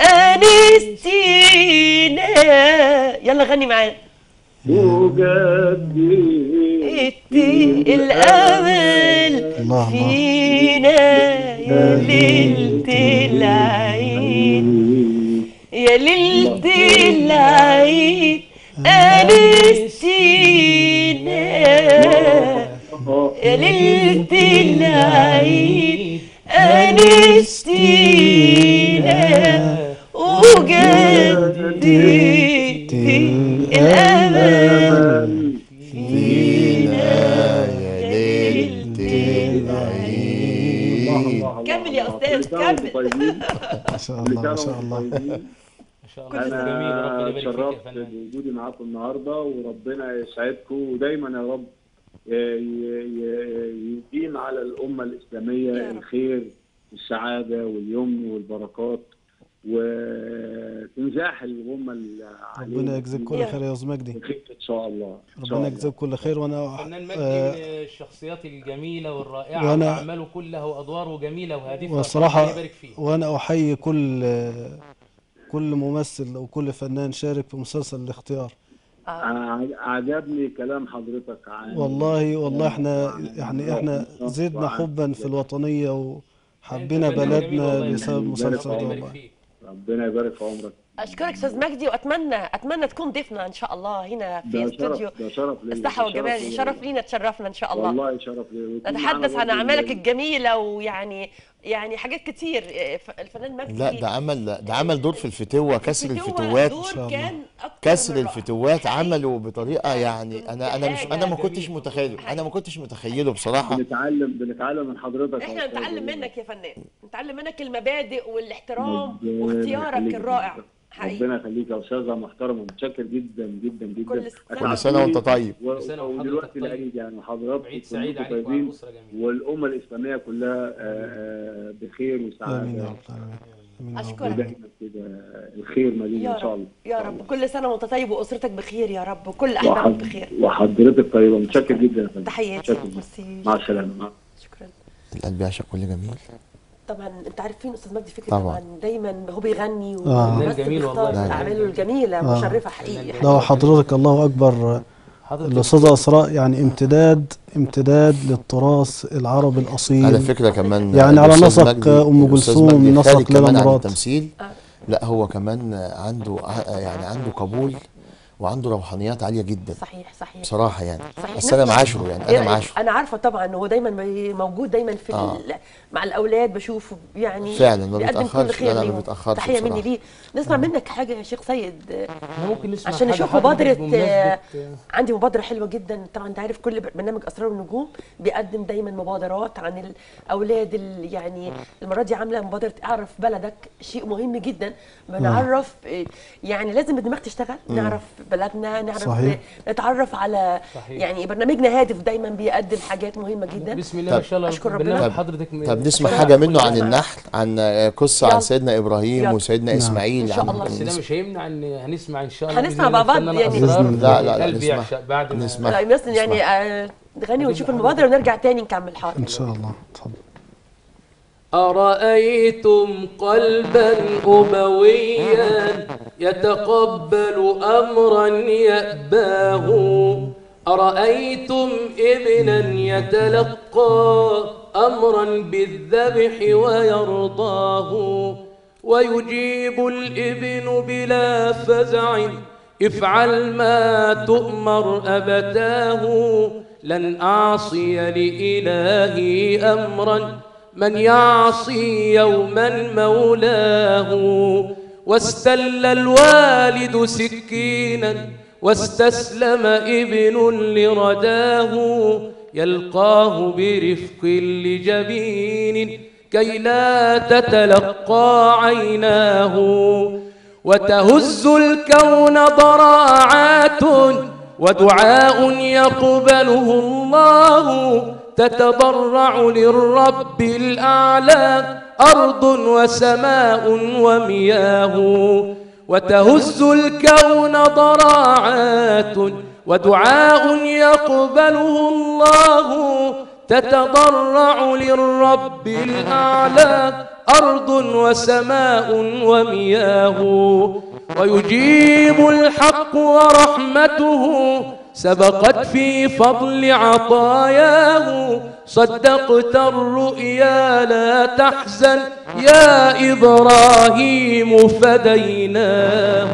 أنستينا يلا غني معانا وجدي ادي الأمل الله الله فينا يا ليلة العيد يا ليلة العيد أنستينا يا ليلة العيد أنستينا وجددت الأمل فينا يا ليلة العيد كمل يا أستاذ كمل ما شاء الله ما شاء الله ما شاء الله جميل ربنا انا يبارك فيك يا اتشرفت فنان بوجودي معاكم النهارده وربنا يسعدكم ودايما يا رب ي- ي- ي- يديم على الامه يا الاسلاميه رب. الخير والسعاده واليمن والبركات وتنزاح الغمه اللي علينا ربنا يجزيك كل يا خير يا استاذ مجدي بخير ان شاء الله إن شاء ربنا الله. يجزيك كل خير وانا فنان مجدي آه، من الشخصيات الجميلة والرائعة وأنا- وأعماله كلها وأدواره جميلة وهادفة والصراحة ربنا يبارك فيه وانا احيي كل كل ممثل وكل فنان شارك في مسلسل الاختيار ع- عجبني كلام حضرتك عن والله والله احنا عن يعني احنا النصر زدنا وعن حبا في الوطنية وحبينا أنت فنان جميل بلدنا والله. بسبب ربنا المسلسل ده ربنا والله يبارك فيك ربنا يبارك في عمرك أشكرك أستاذ مجدي وأتمنى أتمنى تكون ضيفنا إن شاء الله هنا في ده استوديو شرف ده شرف ليا الصحة ده والجمال ليا. شرف لينا تشرفنا إن شاء الله والله شرف ليا ويكون نتحدث معانا عن برضه أعمالك ال- الجميلة ويعني يعني حاجات كتير إيه، ف- الفنان مجدي لا ده عمل ده عمل دور في الفتوة كسر الفتوة الفتوات دور شاء الله. كان أكتر كسر من رائع. الفتوات حقيقي. عمله بطريقة يعني انا انا مش انا ما كنتش جميل. متخيله انا ما كنتش متخيله بصراحة بنتعلم بنتعلم من حضرتك يا احنا أستاذ نتعلم والله. منك يا فنان نتعلم منك المبادئ والاحترام ربنا واختيارك يخليك. الرائع حقيقي ربنا يخليك يا استاذه محترمه متشكر جدا جدا جدا كل سنة. كل سنة وانت طيب و- كل سنة ودلوقتي وحضرتك طيب. العيد يعني حضرتك عيد سعيد كلكم عليك وعلى طيبين الأسرة جميعا والامه الاسلاميه كلها آه، آه، بخير امين يا وسعاده رب العالمين امين يا رب اشكرك ودايما كده الخير مليء يا ان شاء رب الله يا رب كل سنه وانت طيب واسرتك بخير يا رب وكل احبابك وحض- بخير وحضرتك طيبه متشكر جدا يا فندم تحياتي متشكر. ميرسي مع السلامه مع شكرا القلب يعشق كل جميل طبعا انت عارفين استاذ مجدي فكري طبعا. طبعا دايما هو بيغني آه. وبيمثل فنان جميل بيختار والله. اعماله الجميله آه. مشرفه حقيقي لا حضرتك الله اكبر حضرتك الاستاذه اسراء يعني امتداد امتداد للتراث العربي على الاصيل فكرة كمان يعني على الأستاذ نسق مجدي- أم الأستاذ كلثوم، مجدي نسق خارج ليلى كمان عن مراد. التمثيل آه. لا هو كمان عنده ع- يعني عنده قبول وعنده روحانيات عاليه جدا صحيح صحيح بصراحه يعني صحيح بس انا نفس- معاشره يعني إيه انا رأيك؟ معاشره انا عارفه طبعا إن هو دايما بي- موجود دايما في آه. ال- مع الاولاد بشوفه يعني فعلا، ما بيقدم كل بيتأخرش. خير لا، لا، ما ليهم. بيتأخرش تحيه مني بصراحة. ليه نسمع منك حاجه يا شيخ سيد آه، احنا ممكن نسمع عشان حاجة نشوف حضرتك مبادره بمناسبة، آه، آه، عندي مبادره حلوه جدا طبعا انت عارف كل برنامج اسرار النجوم بيقدم دايما مبادرات عن الاولاد ال- يعني المره دي عامله مبادره اعرف بلدك شيء مهم جدا بنعرف آه، يعني لازم الدماغ تشتغل نعرف بلدنا نعرف صحيح. آه، نتعرف على صحيح. يعني برنامجنا هادف دايما بيقدم حاجات مهمه جدا بسم الله ما شاء الله أشكر ربنا. برنامج طب- حضرتك طب نسمع أشكرك. حاجه منه عن نسمع. النحل عن آه، قصه يلا. عن سيدنا ابراهيم يلا. وسيدنا نعم. اسماعيل إن شاء عن الله. بس ده مش هيمنع ان هنسمع ان شاء الله هنسمع بإذن مع الله بعض الفنان يعني. أسرار بإذن الله. لا، لا، لا، القلب نسمع. يعشق بعد ما نسمع. لا بس يعني آه، نغني ونشوف المبادره ونرجع تاني نكمل حاضر ان شاء الله اتفضل أرأيتم قلبا أبويا يتقبل أمرا يأباه أرأيتم ابنا يتلقى أمرا بالذبح ويرضاه ويجيب الابن بلا فزع افعل ما تؤمر أبتاه لن أعصي لإلهي أمرا من يعصي يوما مولاه واستل الوالد سكينا واستسلم ابن لرداه يلقاه برفق لجبين كي لا تتلقى عيناه وتهز الكون ضراعات ودعاء يقبله الله تتضرع للرب الأعلى أرض وسماء ومياه وتهز الكون ضراعات ودعاء يقبله الله تتضرع للرب الأعلى أرض وسماء ومياه ويجيب الحق ورحمته سبقت في فضل عطاياه صدقت الرؤيا لا تحزن يا إبراهيم فديناه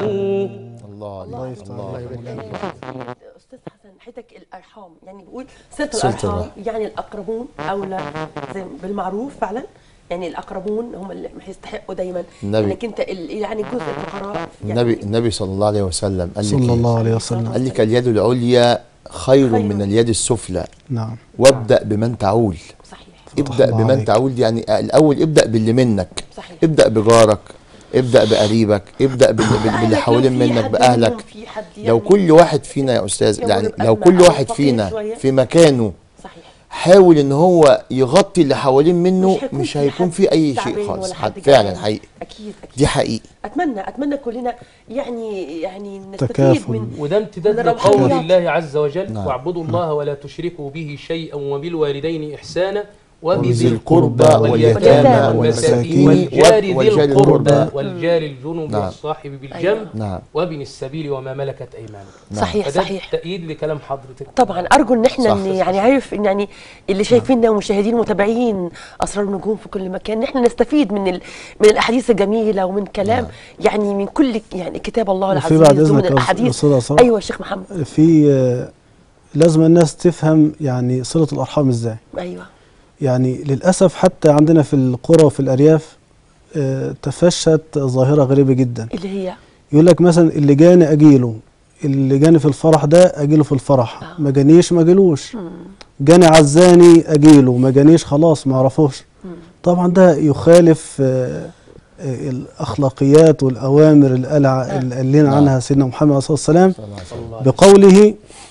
الله الله عليك يفتح الله عليك. عليك. استاذ حسن حياتك الارحام يعني بيقول صله صلة الارحام الرحم. يعني الاقربون اولى زي بالمعروف فعلا يعني الاقربون هم اللي يستحقوا دايما النبي. انك انت ال- يعني جزء الفقراء يعني النبي النبي صلى الله عليه وسلم قال لك صلى إيه؟ الله عليه وسلم قال لك اليد العليا خير خير. من اليد السفلى نعم وابدا بمن تعول صحيح ابدا الله بمن عليك. تعول دي يعني الاول ابدا باللي منك صحيح ابدا بجارك ابدا بقريبك ابدا بال- بال- باللي أهلك لو حوالين في منك حد باهلك منهم في حد لو يعني كل واحد فينا يا استاذ يمر يعني لو بأزمة كل أو واحد فقير فينا شوية. في مكانه صحيح حاول ان هو يغطي اللي حوالين منه هيكون مش هيكون حد في اي تعبان شيء ولا خالص حد حد فعلا جعان. حقيقي اكيد اكيد دي حقيقي اتمنى اتمنى كلنا يعني يعني نستفيد تكافل. من وده امتداد من لقول الروحانيات. الله عز وجل نعم. واعبدوا الله ولا تشركوا به شيئا وبالوالدين إحسانا وبذي وبذي القربى القربى واليتامى واليتامى والمساكين والمساكين والجار ذي والجار القربى القربى. والجار الجنب نعم. والصاحب بالجنب أيوة. نعم وابن السبيل وما ملكت أيمانكم صحيح فده صحيح تأييد لكلام حضرتك طبعا ارجو ان احنا صح، إن صح، يعني صح. عارف ان يعني اللي شايفيننا ومشاهدين ومتابعين اسرار النجوم في كل مكان ان احنا نستفيد من ال... من الاحاديث الجميله ومن كلام يعني من كل يعني كتاب الله وفي العزيز بعد ومن إذنك يا الاحاديث أستاذ أسرار. ايوه يا شيخ محمد في آه، لازم الناس تفهم يعني صلة الأرحام إزاي ايوه يعني للأسف حتى عندنا في القرى وفي الأرياف آه، تفشت ظاهرة غريبة جدا اللي هي يقول لك مثلا اللي جاني أجيله اللي جاني في الفرح ده أجيله في الفرح آه. ما جانيش ما أجيلوش جاني عزاني أجيله ما جانيش خلاص ما أعرفوش طبعا ده يخالف آه، آه، الأخلاقيات والأوامر اللي قال ع- اللي قال لنا نعم. عنها سيدنا محمد صلى الله عليه وسلم صلى الله عليه وسلم. صلى الله عليه بقوله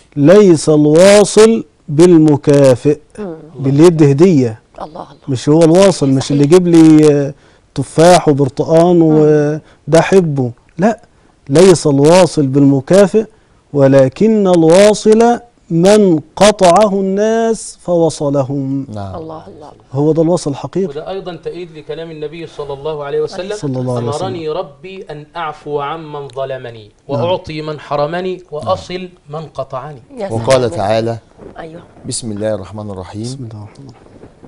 ليس الواصل بالمكافئ باليد هدية الله الله مش هو الواصل مش اللي يجيب لي آه، تفاح وبرتقان وده حبه لا ليس الواصل بالمكافئ ولكن الواصل من قطعه الناس فوصلهم نعم الله الله هو ده الوصل الحقيقي وده أيضا تأييد لكلام النبي صلى الله عليه وسلم صلى الله عليه وسلم. أمرني ربي أن أعفو عمن ظلمني وأعطي من حرمني وأصل من قطعني يا سلام. وقال تعالى ايوه بسم الله الرحمن الرحيم بسم الله الرحمن الرحيم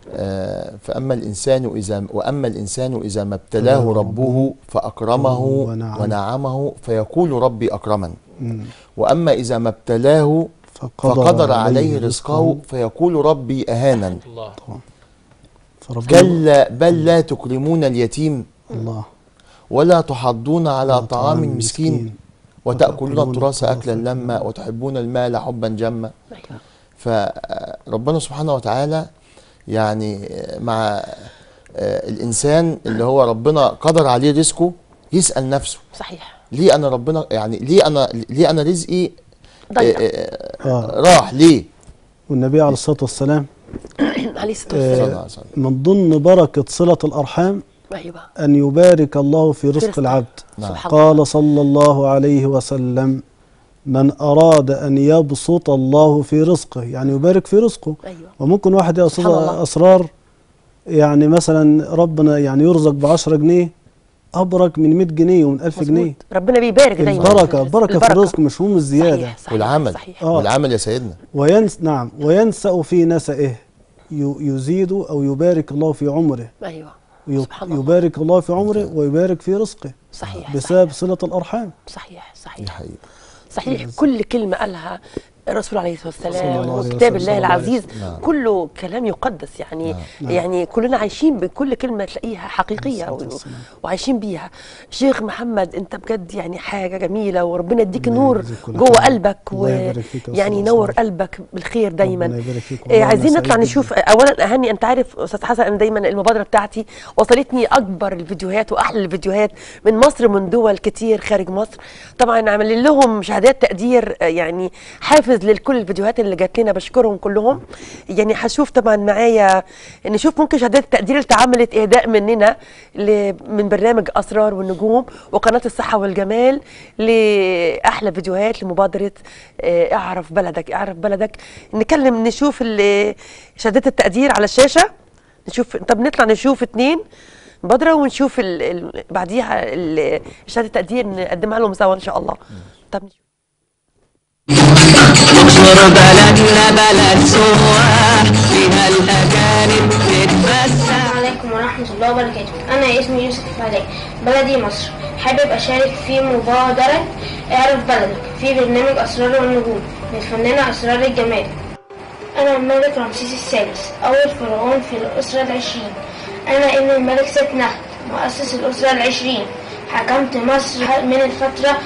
آه، فأما الإنسان إذا وأما الإنسان إذا ما ابتلاه ربه فأكرمه ونعمه. ونعمه فيقول ربي أكرمن واما اذا ما ابتلاه فقدر عليه رزقه فيقول ربي اهانن الله فربنا كلا بل لا تكرمون اليتيم الله ولا تحضون على على طعام طعام المسكين المسكين وتأكلون وتأكلون التراث التراث أكلا لما وتحبون المال حبا جما أيوة. فربنا سبحانه وتعالى يعني مع آه، الإنسان اللي هو ربنا قدر عليه رزقه يسأل نفسه صحيح ليه أنا ربنا يعني ليه أنا ليه أنا رزقي ضيق آه، آه، آه. راح ليه؟ والنبي عليه الصلاة والسلام عليه الصلاه آه، صلى والسلام الله عليه وسلم. من ضمن بركة صلة الأرحام ايوه أن يبارك الله في رزق رزق. العبد نعم. سبحان الله قال صلى الله عليه وسلم من أراد أن يبسط الله في رزقه يعني يبارك في رزقه ايوه وممكن واحد يا أستاذ سبحان الله. أسرار يعني مثلا ربنا يعني يرزق ب 10 جنيه أبرك من 100 جنيه ومن 1000 جنيه مظبوط. ربنا بيبارك دايما البركة بركة في الرزق مش هم الزيادة صحيح صحيح والعمل صحيح آه. والعمل يا سيدنا وينس نعم وينسأ في نسئه ي- يزيد أو يبارك الله في عمره ايوه ي- سبحان الله. يبارك الله في عمره ويبارك في رزقه صحيح بسبب صلة الأرحام صحيح دي صحيح حقيقة صحيح كل كلمة قالها الرسول عليه الصلاة صلى والسلام الله عليه وكتاب وسلم. الله العزيز نعم. كله كلام يقدس يعني نعم. يعني كلنا عايشين بكل كلمة تلاقيها حقيقية الصلاة و- والسلام. وعايشين بيها شيخ محمد انت بجد يعني حاجة جميلة وربنا يديك ربنا نور يجزيك كل جوه خير. قلبك الله يبارك فيك يا ويعني أستاذ ينور عثمان. قلبك بالخير دايما ربنا يبارك فيك إيه والله عايزين أنا نطلع سعيد نشوف جداً. اولا اهني انت عارف استاذ حسن انا دايما المبادره بتاعتي وصلتني اكبر الفيديوهات واحلى الفيديوهات من مصر من دول كتير خارج مصر طبعا عاملين لهم شهادات تقدير آه، يعني حافز لكل الفيديوهات اللي جات لنا بشكرهم كلهم يعني هشوف طبعا معايا نشوف ممكن شهادات التقدير اللي اتعملت اهداء مننا ل- من برنامج اسرار والنجوم وقناه الصحه والجمال لاحلى فيديوهات لمبادره آه، اعرف بلدك اعرف بلدك نكلم نشوف ال- شهادات التقدير على الشاشه نشوف طب نطلع نشوف اتنين مبادره ونشوف ال... ال... بعديها ال- شهاده التقدير نقدمها لهم سوا ان شاء الله طب نشوف. مصر بلدنا بلد سواح فيها الأجانب تتفسح السلام عليكم ورحمة الله وبركاته أنا اسمي يوسف علي بلدي مصر حابب أشارك في مبادرة اعرف بلدك في برنامج أسرار والنجوم للفنانة أسرار الجمال أنا الملك رمسيس الثالث أول فرعون في الأسرة العشرين أنا ابن الملك ست نخل مؤسس الأسرة العشرين حكمت مصر من الفترة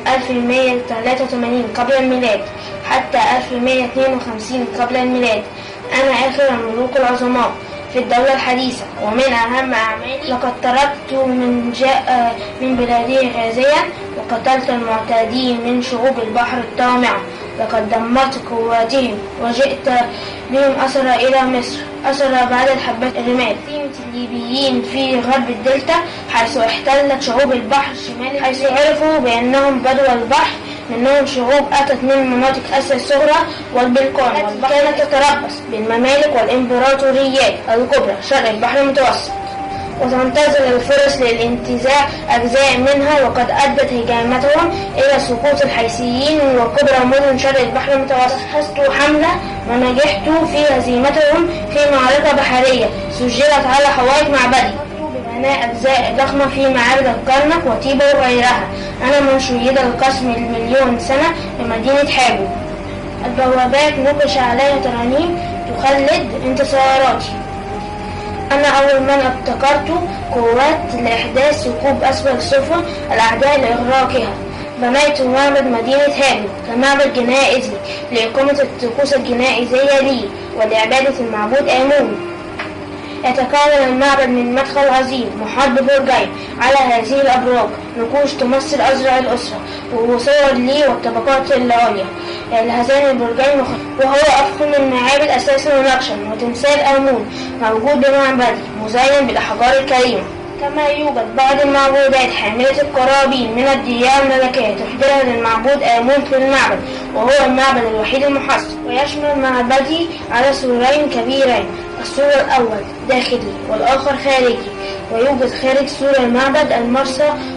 1183 قبل الميلاد حتى 1152 قبل الميلاد أنا آخر الملوك العظماء في الدولة الحديثة ومن أهم أعمالي لقد تركت من جاء من بلادي غازيا وقتلت المعتادين من شعوب البحر الطامعة لقد دمرت قواتهم وجئت بهم أسرى إلى مصر أسرى بعد الحبات الرمال قيمة الليبيين في غرب الدلتا حيث احتلت شعوب البحر الشمالي حيث عرفوا بأنهم بدو البحر منهم شعوب أتت من مناطق آسيا الصغرى والبلقان كانت تتربص بالممالك والإمبراطوريات الكبرى شرق البحر المتوسط وتنتظر الفرص للانتزاع أجزاء منها وقد أدت هجامتهم إلى سقوط الحيثيين وكبرى مدن شرق البحر المتوسط حصت حملة ونجحت في هزيمتهم في معركة بحرية سجلت على حوائط معبدي بناء أجزاء ضخمة في معابد الكرنك وطيبة وغيرها أنا من شيد القسم المليون سنة لمدينة حابو البوابات نقش عليها ترانيم تخلد انتصاراتي أنا أول من ابتكرت قوات لإحداث ثقوب أسفل السفن الأعداء لإغراقها بنيت معبد مدينة هابل كمعبد جنائزي لإقامة الطقوس الجنائزية لي ولعبادة المعبود آمون يتكون المعبد من مدخل عظيم محاط ببرجين على هذه الأبراج نقوش تمثل أزرع الأسرة وصور لي والطبقات العليا لهذين البرجين مخ- وهو أفخم المعابد أساسا ونقشا وتمثال آمون موجود بمعبدي مزين بالأحجار الكريمة كما يوجد بعض المعبودات حاملة القرابين من الديار الملكية تحضرها للمعبود آمون في المعبد وهو المعبد الوحيد المحصن ويشمل معبدي على سورين كبيرين السور الأول داخلي والآخر خارجي ويوجد خارج سور المعبد المرسى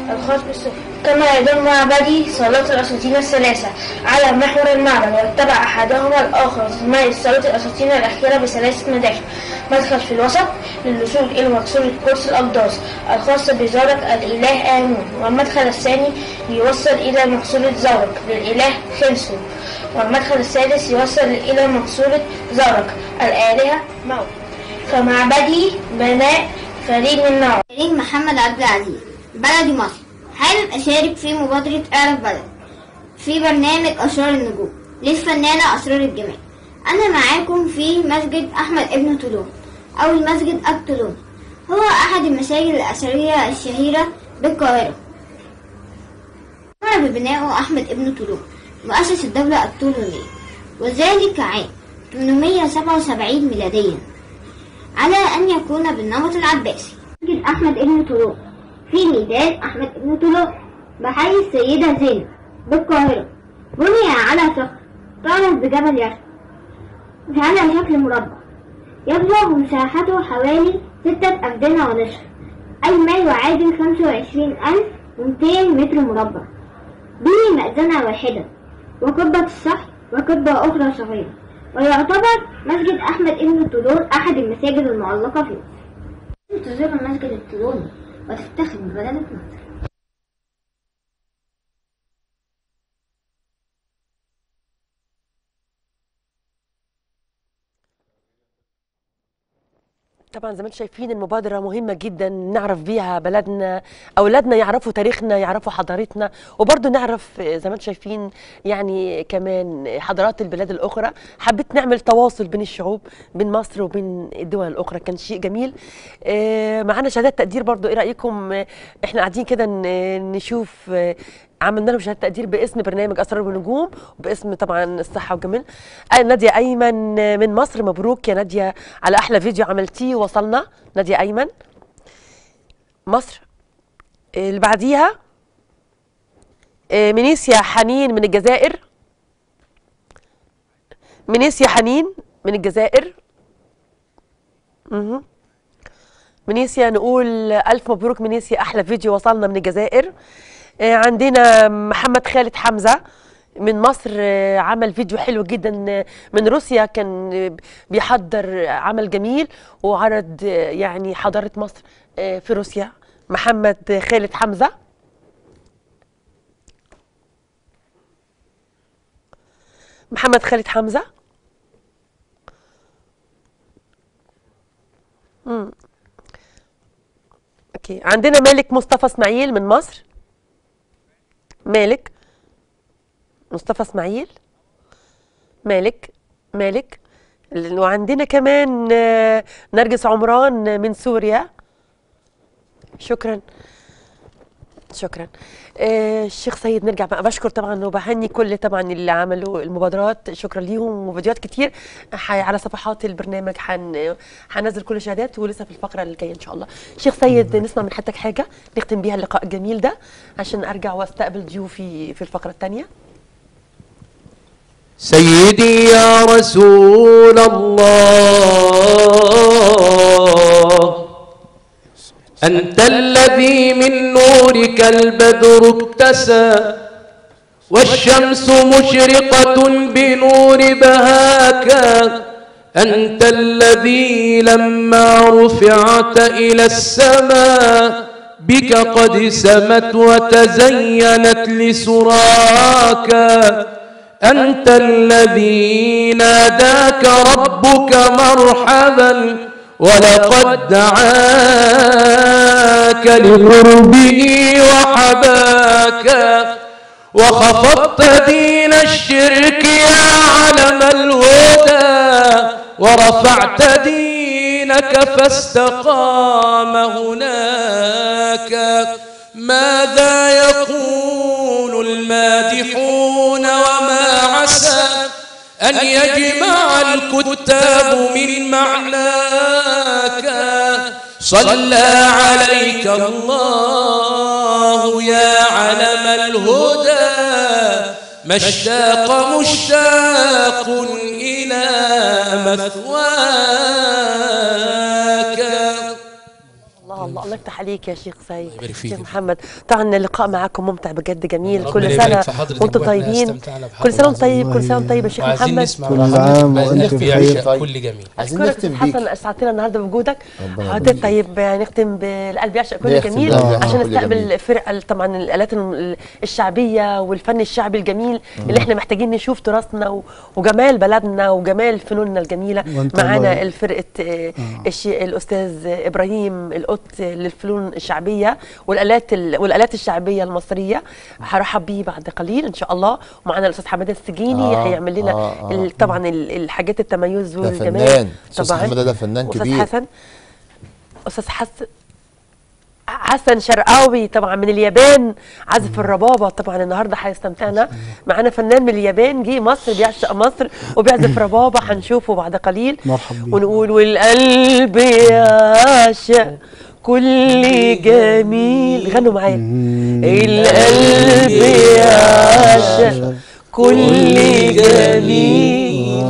الخاص بالسفن كما يدل معبدي صلاة الأساطين الثلاثة على محور المعبد ويتبع أحدهما الآخر تتميز صلاة الأساطين الأخيرة بثلاثة مداخل مدخل في الوسط للوصول إلى مقصورة قدس الأقداس الخاصة بزارق الإله آمون والمدخل الثاني يوصل إلى مقصورة زارق للإله خنسو والمدخل السادس يوصل إلى مقصورة زارق الآلهة موت كمعبدي بناء فريد من نوع فريد محمد عبد العزيز بلدي مصر حابب أشارك في مبادرة أعرف بلد في برنامج أسرار النجوم للفنانة أسرار الجمال أنا معاكم في مسجد أحمد ابن طولون أو المسجد الطولون هو أحد المساجد الأثرية الشهيرة بالقاهرة قام ببنائه أحمد ابن طولون مؤسس الدولة الطولونية وذلك عام 877 ميلاديا على أن يكون بالنمط العباسي مسجد أحمد ابن طولون في ميدان أحمد ابن طولون بحي السيدة زينب بالقاهرة بني على صخر تعرف بجبل يسر على شكل مربع يبلغ مساحته حوالي ستة أبدنة ونصف أي ما يعادل خمسة وعشرين ألف ومتين متر مربع به مأذنة واحدة وقبة الصحن وقبة أخرى صغيرة ويعتبر مسجد أحمد ابن طولون أحد المساجد المعلقة في مصر تزور المسجد الطولوني وتفتخر ببلدة مصر طبعا زي ما انتم شايفين المبادرة مهمة جدا نعرف بيها بلدنا أولادنا يعرفوا تاريخنا يعرفوا حضارتنا وبرضه نعرف زي ما انتم شايفين يعني كمان حضارات البلاد الأخرى حبيت نعمل تواصل بين الشعوب بين مصر وبين الدول الأخرى كان شيء جميل آه، معانا شهادات تقدير برضه إيه رأيكم آه، إحنا قاعدين كده ن- نشوف آه، عملنا لهم شهاده تقدير باسم برنامج اسرار والنجوم وباسم طبعا الصحه والجمال آه، ناديه ايمن آه، من مصر مبروك يا ناديه على احلى فيديو عملتيه وصلنا ناديه ايمن مصر آه، اللي بعديها آه، منيسيا حنين من الجزائر منيسيا حنين من الجزائر مهم. منيسيا نقول ألف مبروك منيسيا أحلى فيديو وصلنا من الجزائر آه، عندنا محمد خالد حمزة من مصر آه، عمل فيديو حلو جدا آه، من روسيا كان آه، بيحضر عمل جميل وعرض آه، يعني حضارة مصر آه، في روسيا محمد خالد حمزة محمد خالد حمزة مم. اوكي عندنا مالك مصطفى اسماعيل من مصر مالك مصطفى اسماعيل مالك مالك ال- وعندنا كمان آه، نرجس عمران من سوريا شكرا شكرا آه، الشيخ سيد نرجع بقى بشكر طبعا وبهني كل طبعا اللي عملوا المبادرات شكرا ليهم وفيديوهات كتير ح- على صفحات البرنامج حن هنزل كل الشهادات ولسه في الفقره اللي جايه ان شاء الله شيخ سيد نسمع من حضرتك حاجه نختم بيها اللقاء الجميل ده عشان ارجع واستقبل ضيوفي في الفقره الثانيه سيدي يا رسول الله أنت الذي من نورك البدر ابتسى والشمس مشرقة بنور بهاك أنت الذي لما رفعت إلى السماء بك قد سمت وتزينت لسراك أنت الذي ناداك ربك مرحبا ولقد دعاك لقربه وحباك وخفضت دين الشرك يا علم الهدى ورفعت دينك فاستقام هناك ماذا يقول المادحون وما عسى أن يجمع الكتاب من معناك صلى عليك الله يا علم الهدى ما اشتاق مشتاق إلى مثواك الله شاء الله الله يفتح عليك يا شيخ سيد يبارك فيك. شيخ محمد طبعا اللقاء معاكم ممتع بجد جميل ربنا كل يبارك سنه في حضرتك وانتم وإحنا طيبين استمتعنا بحضرتك. كل سنه وانت طيب كل سنه وانت طيب يا شيخ وعايزين محمد نسمع كل من عام حضرتك عايزين وأنت نخفي بخير. عشاء طيب. كل جميل عايزين اشكرك نختم أستاذ بيك حسن اسعدتنا النهارده بوجودك ربنا حضرتك يبارك طيب نختم بالقلب يعشق كل نختم جميل بالقلب يعشق عشان كل نستقبل جميل. الفرقه ال- طبعا الالات ال- الشعبيه والفن الشعبي الجميل اللي احنا محتاجين نشوف تراثنا و- وجمال بلدنا وجمال فنوننا الجميله وأنت معانا الله- الفرقه آه، الشي الاستاذ ابراهيم القط للفنون الشعبيه والالات ال- والالات الشعبيه المصريه هرحب بيه بعد قليل ان شاء الله ومعانا الاستاذ حماده السجيني آه، هيعمل لنا آه، آه. ال- طبعا ال- الحاجات التميز ده والجمال فنان استاذ حماده ده فنان استاذ كبير حسن استاذ حسن حسن شرقاوي طبعا من اليابان عازف الربابه طبعا النهارده هيستمتعنا معانا فنان من اليابان جه مصر بيعشق مصر وبيعزف ربابه هنشوفه بعد قليل مرحب بيك. ونقول والقلب يعشق كل جميل غنوا معايا القلب يعشق كل جميل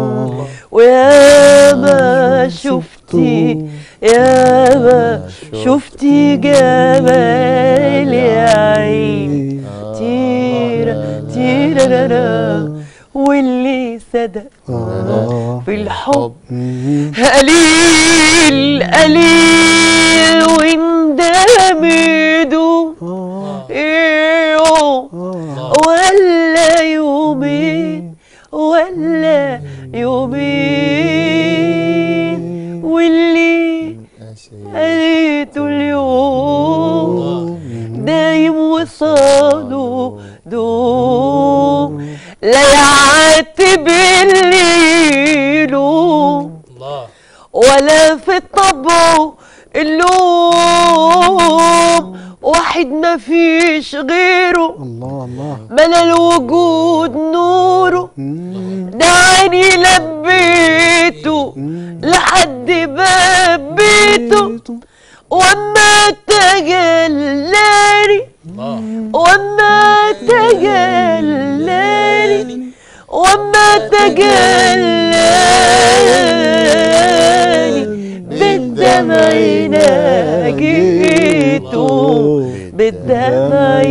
ويا ما شفتي يا ما شفتي جمال يا عين تيرا تيرا واللي صدق آه. في الحب مم. قليل قليل واندمدوا آه. ايوه آه. ولا يومين ولا يومين واللي يا سيدي. قريته اليوم دايم وصاله دوم لا يعاتب اللي يلوم الله ولا في الطبع اللوم واحد ما فيش غيره الله الله ملا الوجود نوره مم. دعاني لبيته لحد باب بيته وما تجلاني الله وما تجلاني وما تجلاني بالدمع ناجيته بالدمع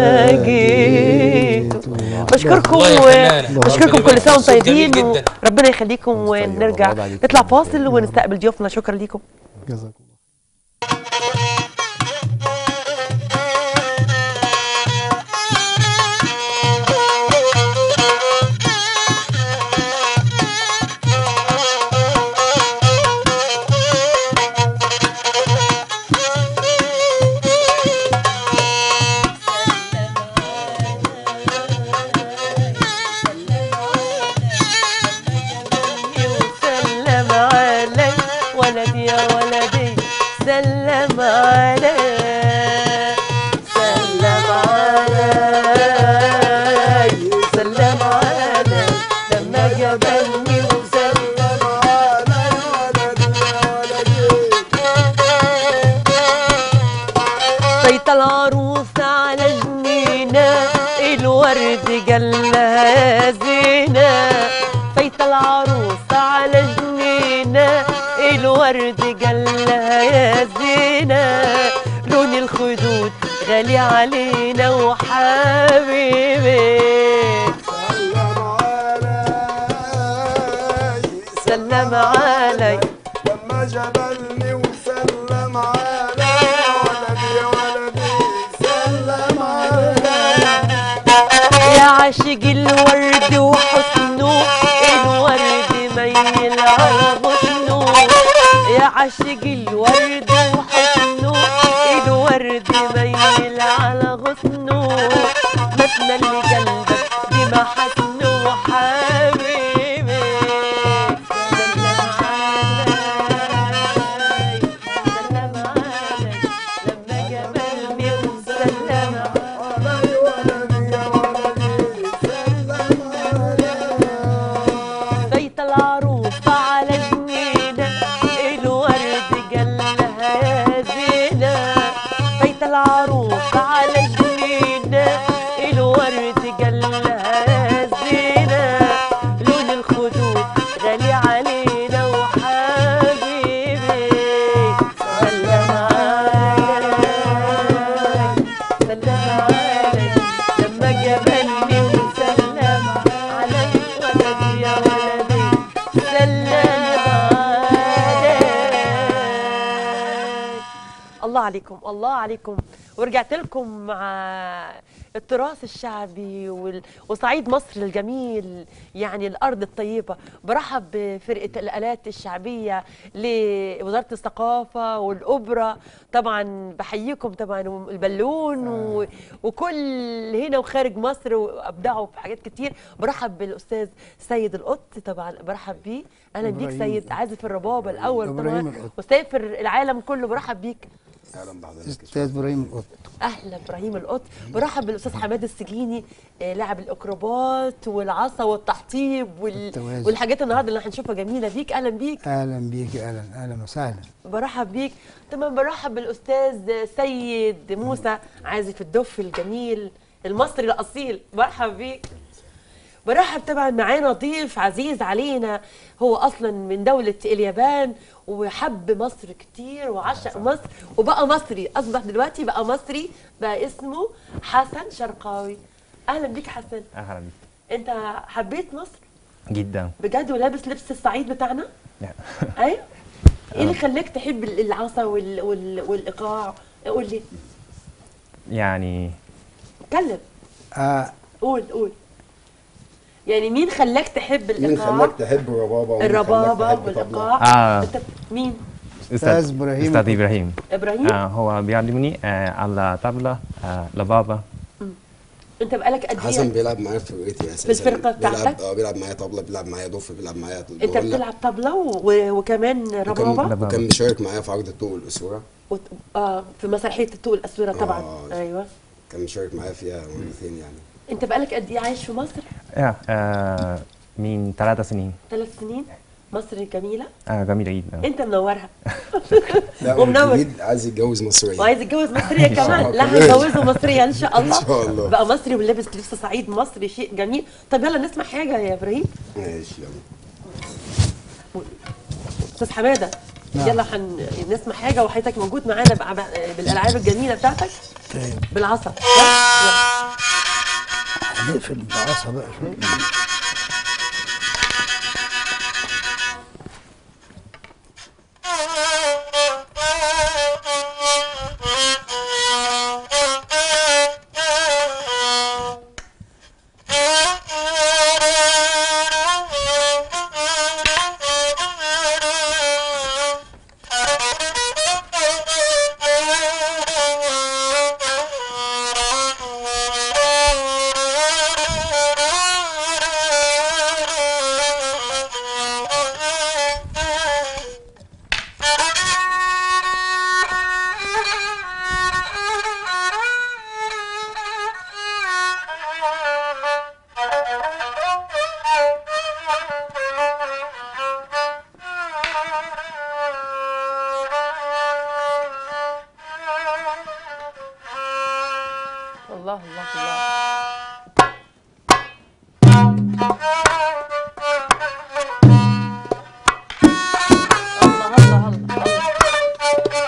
ناجيته بشكركم الله يا و- فنانة. بشكركم ربنا كل سنه وانتم يبارك. جميل طيبين جدا. وربنا يخليكم ونرجع الله عليك. نطلع فاصل ونستقبل ضيوفنا شكرا لكم جزاكم الله سلم علي ولدي يا ولدي سلم علي سلم علي سلم علي لما جبلني وسلم علي بيت العروس على جنينة الورد جلها زينة بيت العروس على جنينة الورد جلها يا زينة لون الخدود غالي علينا وحبيبي سلم علي لما جبلني وسلم علي ولدي ولدي سلم علي يا عاشق الورد وحسنه الورد ميل على غصنه يا عاشق الورد وحسنه الورد ميل على غصنه ما تملي قلبك بمحسنه حبيبي سلم علي سلم علي لما جبلني وسلم علي بيت العروس على جنينة الورد جلها يا زينة بيت العروس على جنينة الورد جلها يا زينة لون الخدود غالي علينا وحبيبي سلم علي الله عليكم الله عليكم ورجعت لكم مع التراث الشعبي وال- وصعيد مصر الجميل يعني الأرض الطيبة برحب بفرقة الآلات الشعبية لوزارة الثقافة والأوبرا طبعا بحييكم طبعا البالون و... وكل هنا وخارج مصر وأبدعوا في حاجات كتير برحب بالأستاذ سيد القط طبعا برحب بيه أهلا بيك إبراهيم. سيد عازف الربابة الأول إبراهيم طبعا القط. وسافر العالم كله برحب بيك اهلا بحضرتك استاذ ابراهيم القط اهلا ابراهيم القط برحب بالاستاذ حماد السجيني آه، لاعب الاكروبات والعصا والتحطيب وال... التوازن. والحاجات النهارده اللي هنشوفها جميله بيك اهلا بيك اهلا بيك اهلا اهلا وسهلا برحب بيك تمام برحب بالاستاذ سيد موسى عازف الدف الجميل المصري الاصيل برحب بيك برحب طبعا معانا ضيف عزيز علينا هو اصلا من دوله اليابان وحب مصر كتير وعشق مصر وبقى مصري اصبح دلوقتي بقى مصري بقى اسمه حسن شرقاوي اهلا بيك حسن اهلا بيك انت حبيت مصر جدا بجد ولابس لبس الصعيد بتاعنا لا. ايوه ايه اللي خلاك تحب العصا وال... وال... والايقاع قول لي يعني اتكلم آه قول قول يعني مين خلاك تحب مين الايقاع خلاك تحب الربابه ومين خلاك الربابه تحب طبلة؟ والايقاع آه. انت مين أستاذ إبراهيم. استاذ ابراهيم ابراهيم آه هو بيعلمني آه على طبلة آه لبابة انت بقالك قد حسن ايه بيلعب معايا في فرقتي اساسا الفرقة بيلعب بتاعتك؟ اه بيلعب معايا طبله بيلعب معايا ضف بيلعب معايا انت دولة. بتلعب طبلة و... وكمان ربابه وكان, وكان مشارك معايا في عرض الطوق الاسوره وت... اه في مسرحيه الطوق الاسوره طبعا آه. ايوه كان مشارك معايا فيها مرتين يعني انت بقالك قد ايه عايش في مصر آه آه من ثلاث سنين ثلاث سنين مصر جميله آه جميلة جدا انت منورها لا ومنور. والجديد عايز يتجوز مصريه وعايز يتجوز مصريه إن شاء كمان الله. لا هنجوزه مصريه ان شاء الله إن شاء الله. بقى مصري ولابس لبس صعيد مصري شيء جميل طب يلا نسمع حاجه يا ابراهيم ماشي يلا استاذ حماده نعم. يلا حن... نسمع حاجه وحياتك موجود معانا بقى بقى بالالعاب الجميله بتاعتك طيب بالعصا يلا. هنقفل العصا بقى شويه الله الله الله الله الله الله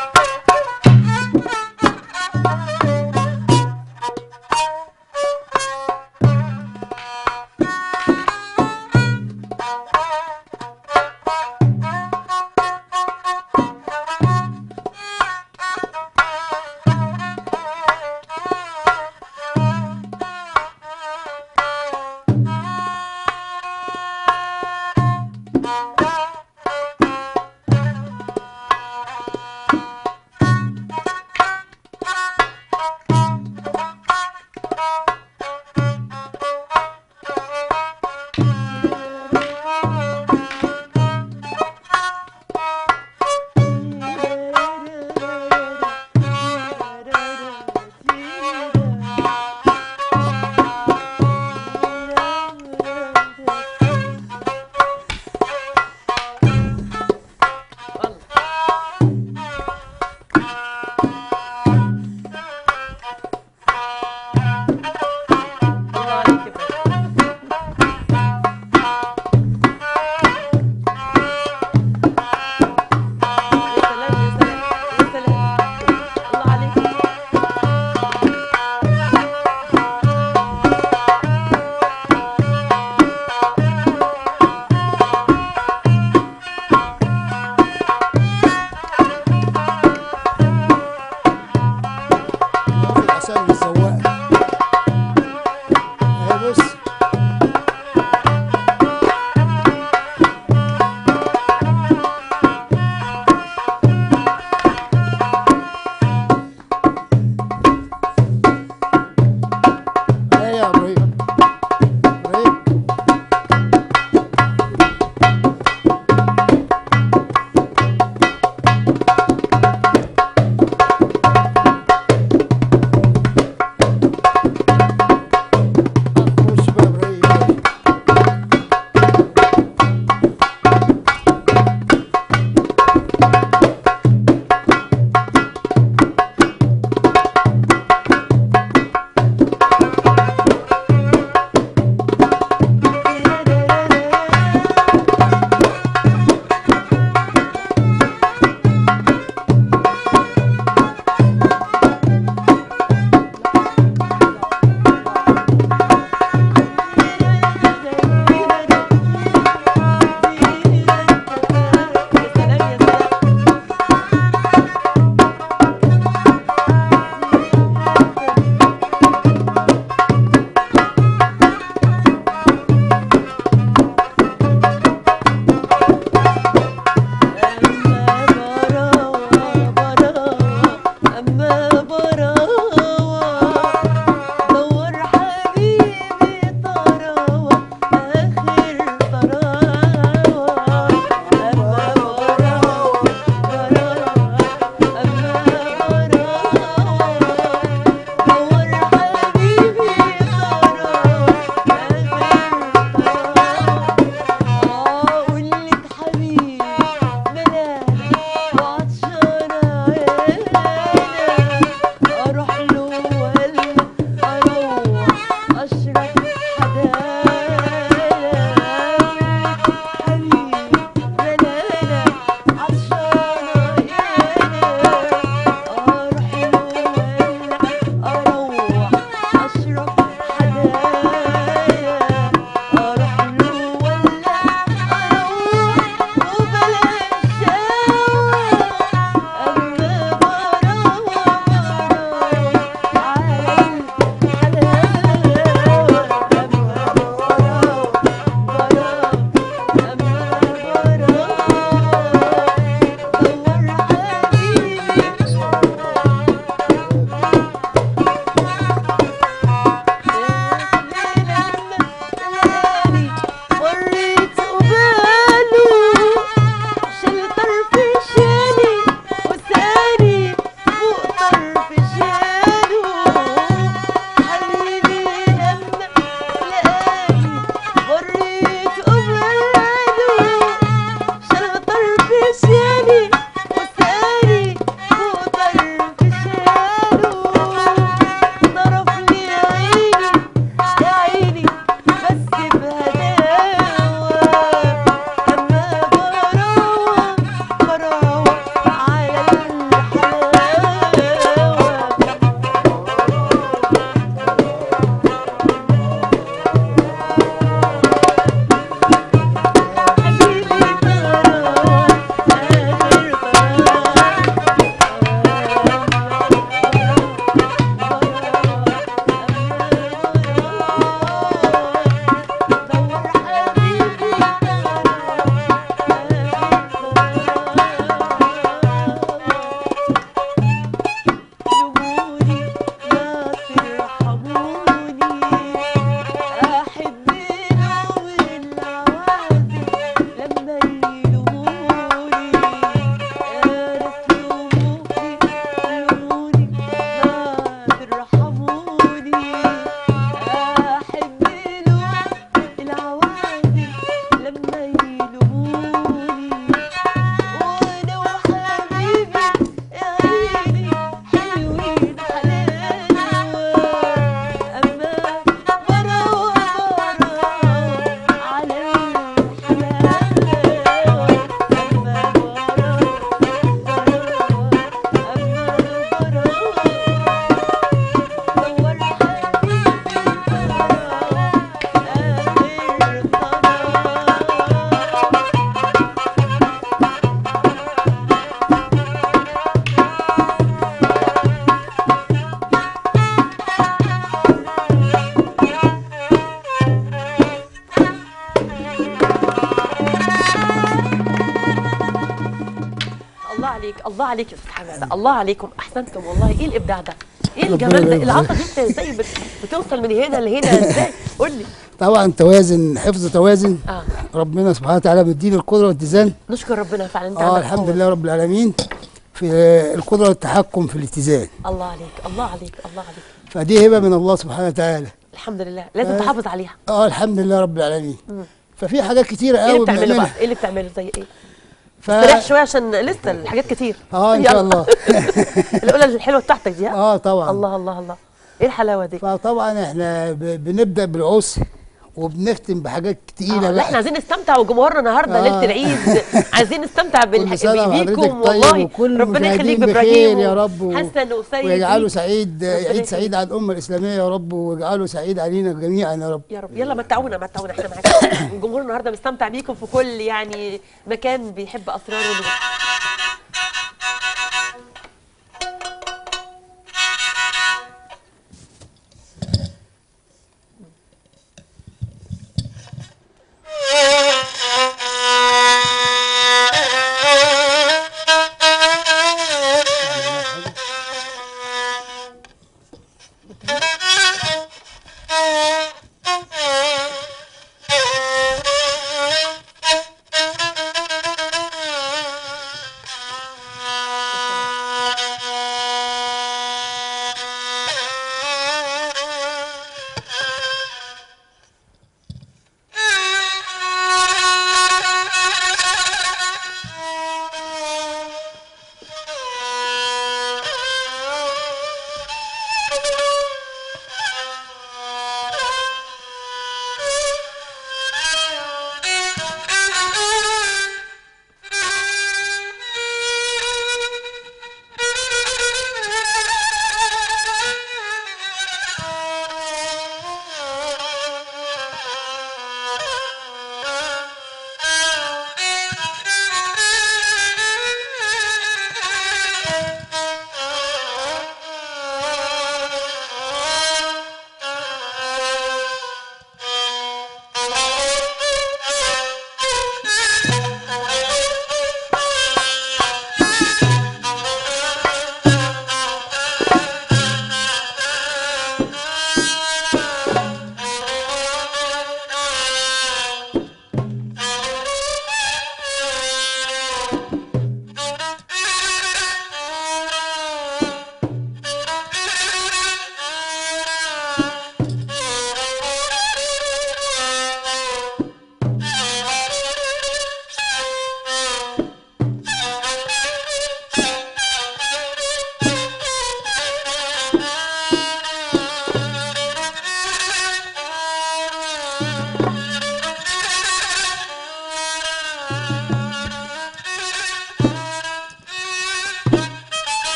الله عليك يا استاذ حماده الله عليكم احسنتم والله ايه الابداع ده ايه ربنا الجمال ده يبارك العطف انت ازاي بت- بتوصل من هنا لهنا ازاي قول لي طبعا توازن حفظ توازن اه ربنا سبحانه وتعالى مديني القدره والاتزان نشكر ربنا فعلا انت اه عندك الحمد قوة. لله رب العالمين في القدره والتحكم في الاتزان الله عليك الله عليك الله عليك فدي هبه من الله سبحانه وتعالى الحمد لله لازم آه. تحافظ عليها اه الحمد لله رب العالمين مم. ففي حاجات كتيره ايه اللي قوي بتعمله بقى بنعملها ايه اللي بتعمله زي ايه ف... استريح شويه عشان لسه الحاجات كتير اه ان شاء يلا. الله الاولى الحلوه بتاعتك دي ها؟ اه طبعا الله الله الله ايه الحلاوه دي فطبعا احنا ب... بنبدا بالعرس وبنختم بحاجات تقيله آه لا بقى احنا عايزين نستمتع وجمهورنا النهارده آه. ليله العيد عايزين نستمتع بال- كل سنه بيكم وحضرتك طيب والله وكل ربنا يخليك المشاهدين بابراهيم بخير يا رب و- حسن وسيد ويجعله ليك. سعيد ربنا عيد يخليك. سعيد على الامه الاسلاميه يا رب ويجعله سعيد علينا جميعا يا رب يا رب يلا متعونا متعونا احنا معاكم الجمهور النهارده مستمتع بيكم في كل يعني مكان بيحب اسراره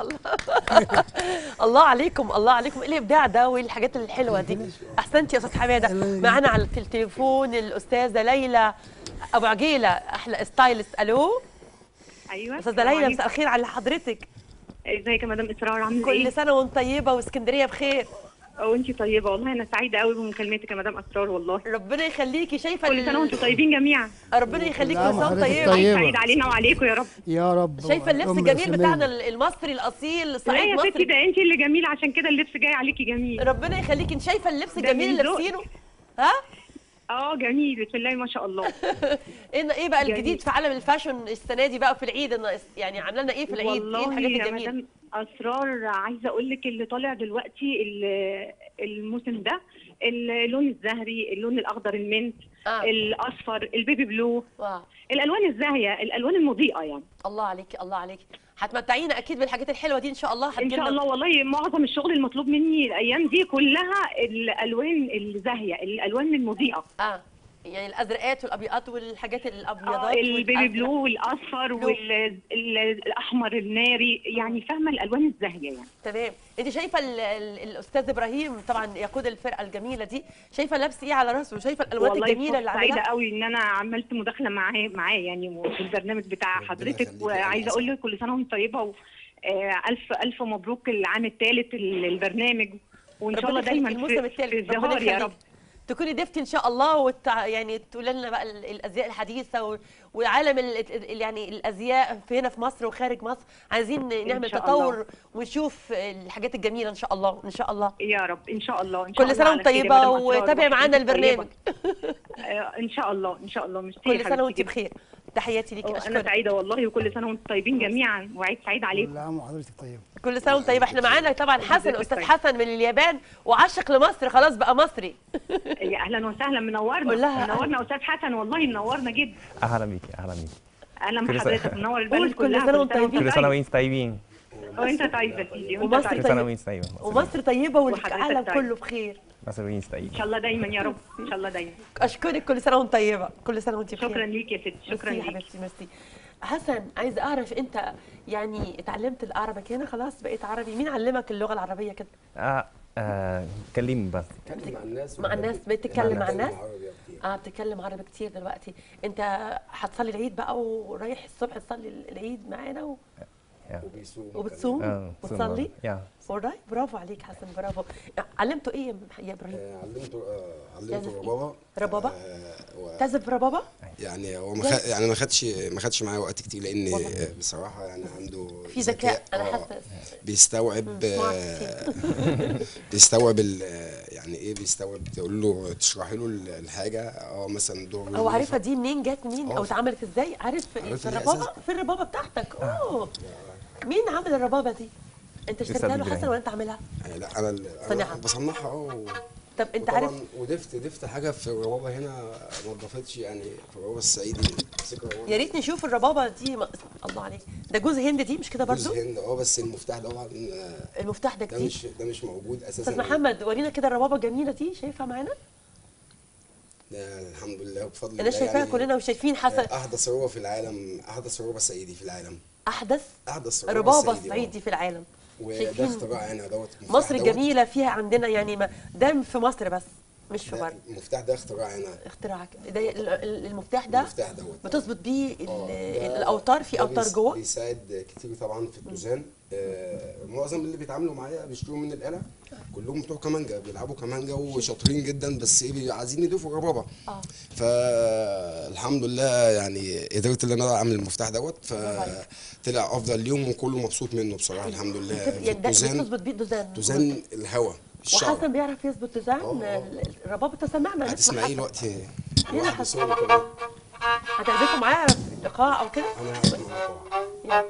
الله الله عليكم الله عليكم ايه الابداع ده وايه الحاجات الحلوه دي احسنت يا استاذ حماده معانا على التليفون الاستاذه ليلى ابو عجيله احلى ستايلست الو ايوه استاذه السلام ليلى عليكم. مساء الخير على حضرتك ازيك يا مدام اسراء عامله كل ايه سنه وانت طيبه واسكندريه بخير وانتي طيبه والله انا سعيده قوي بمكالمتك يا مدام اسرار والله ربنا يخليكي شايفه كل سنه وانتم طيبين جميعا ربنا يخليك لا، كل سنه وانت حضرتك طيبه طيبة. سعيد علينا وعليكم يا رب يا رب شايفه اللبس أم الجميل الإسلامية. بتاعنا المصري الاصيل لا صعيد يا ستي مصري ده انت اللي جميل عشان كده اللبس جاي عليكي جميل ربنا يخليكي انت شايفه اللبس ده الجميل من اللي ذوقك. لابسينه ها اه جميل بسم الله ما شاء الله ايه ايه بقى جميل. الجديد في عالم الفاشن السنه دي بقى في العيد إن- يعني عامله لنا ايه في العيد ايه والله الحاجات يا الجميله مدام اسرار عايزه اقول لك اللي طالع دلوقتي ال- الموسم ده اللون الزهري اللون الاخضر المنت آه. الاصفر البيبي بلو واو الالوان الزاهيه الالوان المضيئه يعني الله عليكي الله عليكي هتمتعينا اكيد بالحاجات الحلوه دي ان شاء الله ان هتجيلنا- شاء الله والله معظم الشغل المطلوب مني الايام دي كلها الالوان الزاهيه الالوان المضيئه اه يعني الازرقات والابيضات والحاجات الابيضات آه البيبي والأزرق. بلو والاصفر بلو. والاحمر الناري يعني فاهمه الالوان الزاهيه يعني تمام انت شايفه ال ال الاستاذ ابراهيم طبعا يقود الفرقه الجميله دي شايفه لابس ايه على راسه شايفه الالوان والله الجميله اللي سعيده عاملها قوي ان انا عملت مداخله معاه معاه يعني في البرنامج بتاع حضرتك يخليك يا وعايزه أم اقول لك كل سنه وانت طيبه و آه، الف الف مبروك العام الثالث للبرنامج وان شاء الله ربنا يخليك دايما الموسم في, في الثالث ربنا الزهار يا يخليك رب تكوني ضيفتي ان شاء الله وتع... يعني تقول لنا بقى ال- الازياء الحديثه و... وعالم ال... ال- يعني الازياء في هنا في مصر وخارج مصر عايزين نعمل شاء تطور الله. ونشوف الحاجات الجميله ان شاء الله ان شاء الله يا رب ان شاء الله ان شاء كل الله سنه على وانت خير يا طيبه مدام أسرار وتابعي معانا وحضرتك طيبة. البرنامج آه، ان شاء الله ان شاء الله مش كل سنه وانت بخير تحياتي ليكي انا اشكرك سعيده والله وكل سنه وانتم طيبين جميعا وعيد سعيد عليكم كل عام وحضرتك طيب كل سنه وانت طيبه احنا معانا طبعا حسن حضرتك استاذ طيب. حسن من اليابان وعشق لمصر خلاص بقى مصري يا اهلا وسهلا منورنا قول لها منورنا استاذ حسن والله منورنا جدا اهلا بيكي اهلا بيكي اهلا كل بحضرتك سنة- منور قول البلد كل كلها سنة وانت طيب. كل سنه وانت طيبين وانت طيب يا سيدي وانت ومصر طيب كل سنه طيب. وانت طيبه ومصر طيبه وحضرتك والعالم طيب. كله بخير مصر وانت ان طيبين شاء الله دايما يا رب ان شاء الله دايما اشكرك كل سنه وانت طيبه كل سنه وانت بخير شكرا ليك يا ستي شكرا ميرسي يا ليك حبيبتي ميرسي حسن عايز اعرف انت يعني اتعلمت العربك هنا خلاص بقيت عربي مين علمك اللغه العربيه كده اه آه كلم بس اتكلم مع الناس مع الناس بتتكلم مع بتكلم الناس عربي كتير. اه بتتكلم عربي كتير دلوقتي انت هتصلي العيد بقى ورايح الصبح تصلي العيد معانا و... وبيصوم وبتصوم آه، بتصوم وتصلي برضه. يا ورايح برافو عليك حسن برافو علمته ايه يا يا ابراهيم آه، علمته آه، علمته لازم إيه؟ ربابه ربابة؟ آه، و- تعزف ربابه يعني هو ما خ... يعني ما خدش ما خدش معايا وقت كتير لان والله. آه، بصراحه يعني عنده في ذكاء انا آه، حاسه بيستوعب مم، آه، بيستوعب ال- آه، يعني ايه بيستوعب تقول له تشرحي له ال- الحاجه اه مثلا دور هو مي، عارفها دي منين جت منين او آه. اتعملت ازاي عارف في عارف في ليه الربابه أساس؟ في الربابه بتاعتك اوه مين عامل الربابه دي انت اشتريتها له إبراهيم. حسن ولا انت عاملها آه، لا انا ال- صنعها. انا بصنعها اه طب انت وطبعاً عارف وضفت ضفت حاجه في الربابه هنا ما ضافتش يعني في الربابه الصعيدي ذكرى الربابة. يا ريت نشوف الربابه دي ما... الله عليك ده جوز هند دي مش كده جوز برضو هند اه بس المفتاح طبعا آه، المفتاح ده ده جديد مش ده مش موجود اساسا استاذ محمد ورينا كده الربابه الجميله دي شايفها معانا ده الحمد لله بفضل انا الله شايفاها يعني كلنا وشايفين حسن آه، احدث ربابه في العالم احدث ربابه صعيدي في العالم احدث احدث ربابه ربابه صعيدي، آه. صعيدي في العالم وده شايفين اختراع هنا دوت المفتاح مصر دوت. الجميله فيها عندنا يعني ما ده في مصر بس مش في ده بره المفتاح ده اختراع هنا اختراعك ده ال- ال- المفتاح ده المفتاح دوت بتظبط بيه ال- ده- الاوتار في ده اوتار بيس- جوه بيساعد كتير طبعا في التوزان آه معظم اللي بيتعاملوا معايا بيشتروا من الاله كلهم بتوع كمانجا بيلعبوا كمانجا وشاطرين جدا بس ايه بي- عايزين يضيفوا الربابه اه فالحمد لله يعني قدرت ان انا اعمل المفتاح دوت فطلع افضل يوم وكله مبسوط منه بصراحه الحمد لله في يعني ده التوزان بتظبط بيه الدوزان توزان الهواء الشعر وحسن بيعرف يظبط دوزان ال- الربابه تسمعنا نسمع هتسمعيه حسن دلوقتي يلا واحد حسن. بصوره كمان هتعزفوا معايا في اللقاء او كده انا هعزف معاكم يلا.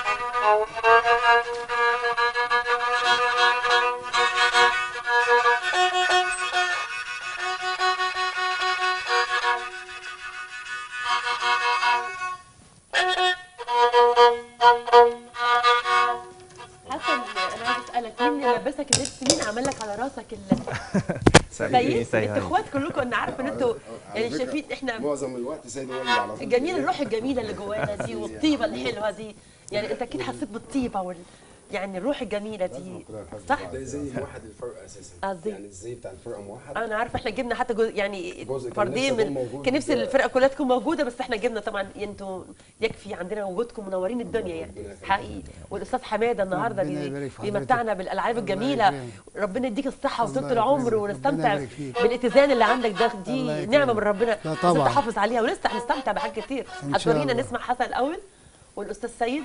حسن انا عايز اسالك مين اللي لبسك اللبس مين عمل لك على راسك ال سيد سيد انتوا اخوات كلكم انا عارفه ان انتوا يعني على فكرة شايفين احنا معظم الوقت سيد هو اللي على طول الجميل الروح الجميله اللي جوانا دي والطيبه الحلوه دي يعني انت اكيد حسيت بالطيبه وال يعني الروح الجميله دي صح ده زي موحد الفرقه اساسا قصدي. يعني ازاي بتاع الفرقه موحد انا عارفه احنا جبنا حتى جزء يعني جزء كان فردين نفسي أكون من موجود. كان نفسي الفرقه كلها تكون موجوده بس احنا جبنا طبعا انتوا يكفي عندنا وجودكم منورين الدنيا يعني حقيقي والاستاذ حماده النهارده ربنا بي- يبارك في حضرتك. بيمتعنا بالالعاب الله الجميله يكرمك. ربنا يديك الصحه الله وطول العمر يكرمك. ونستمتع ربنا يبارك فيك. بالاتزان اللي عندك ده الله دي يكرمك. نعمه من ربنا لا لازم طبعا. تحافظ عليها ولسه هنستمتع بحاجات كتير إن شاء هتورينا الله. نسمع حسن الاول والاستاذ سيد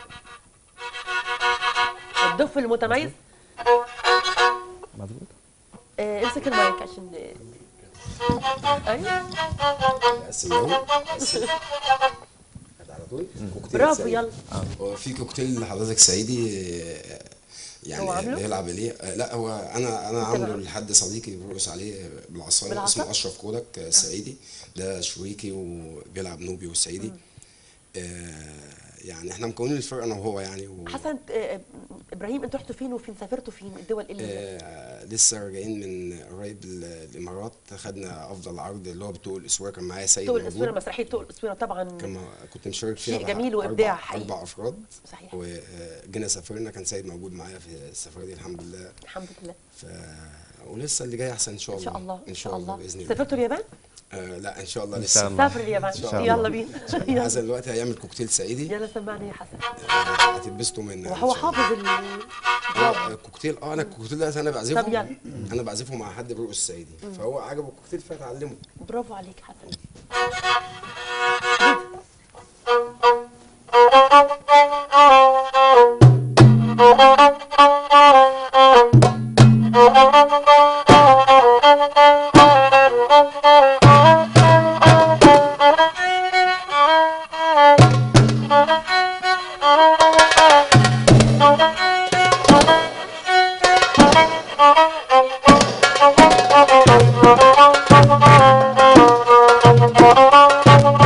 الدف المتميز مظبوط آه، امسك المايك عشان آه، ايوه قسمهم قسم. على طول كوكتيل برافو سعيدي. يلا هو في كوكتيل لحضرتك صعيدي آه، هو يعني عامله؟ بيلعب عليه آه، لا هو انا انا أنت عامله اللي لحد صديقي بيرقص عليه بالعصايه بالعصا؟ اسمه اشرف كولك آه، صعيدي ده شويكي وبيلعب نوبي وصعيدي آه، يعني احنا مكونين الفرقه انا وهو يعني و... حسن آه، ابراهيم انتوا رحتوا فين وفين سافرتوا فين الدول اللي آه لسه راجعين من قريب ال- الامارات خدنا افضل عرض اللي هو بتوع الاسبوع كان معايا سيد طول موجود. الاسوره مسرحيه طول الاسوره طبعا كان كنت مشارك فيها شيء مع جميل أربع- وإبداع حقيقي. اربع افراد صحيح. وجينا سافرنا كان سيد موجود معايا في السفريه دي الحمد لله الحمد لله ف ولسه اللي جاي احسن ان شاء ان الله شاء الله ان شاء الله باذن الله سافرتوا اليابان آه لا ان شاء الله إن لسه شاء الله. سافر اليابان إن شاء الله. يلا بينا يلا. حسن دلوقتي هيعمل كوكتيل صعيدي يلا سمعني يا حسن هتتبسطوا منه وهو حافظ ال آه، الكوكتيل اه انا الكوكتيل ده انا بعزفه طب يلا. انا بعزفه مع حد بيرقص صعيدي فهو عجبه الكوكتيل فتعلمه برافو عليك حسن Thank you.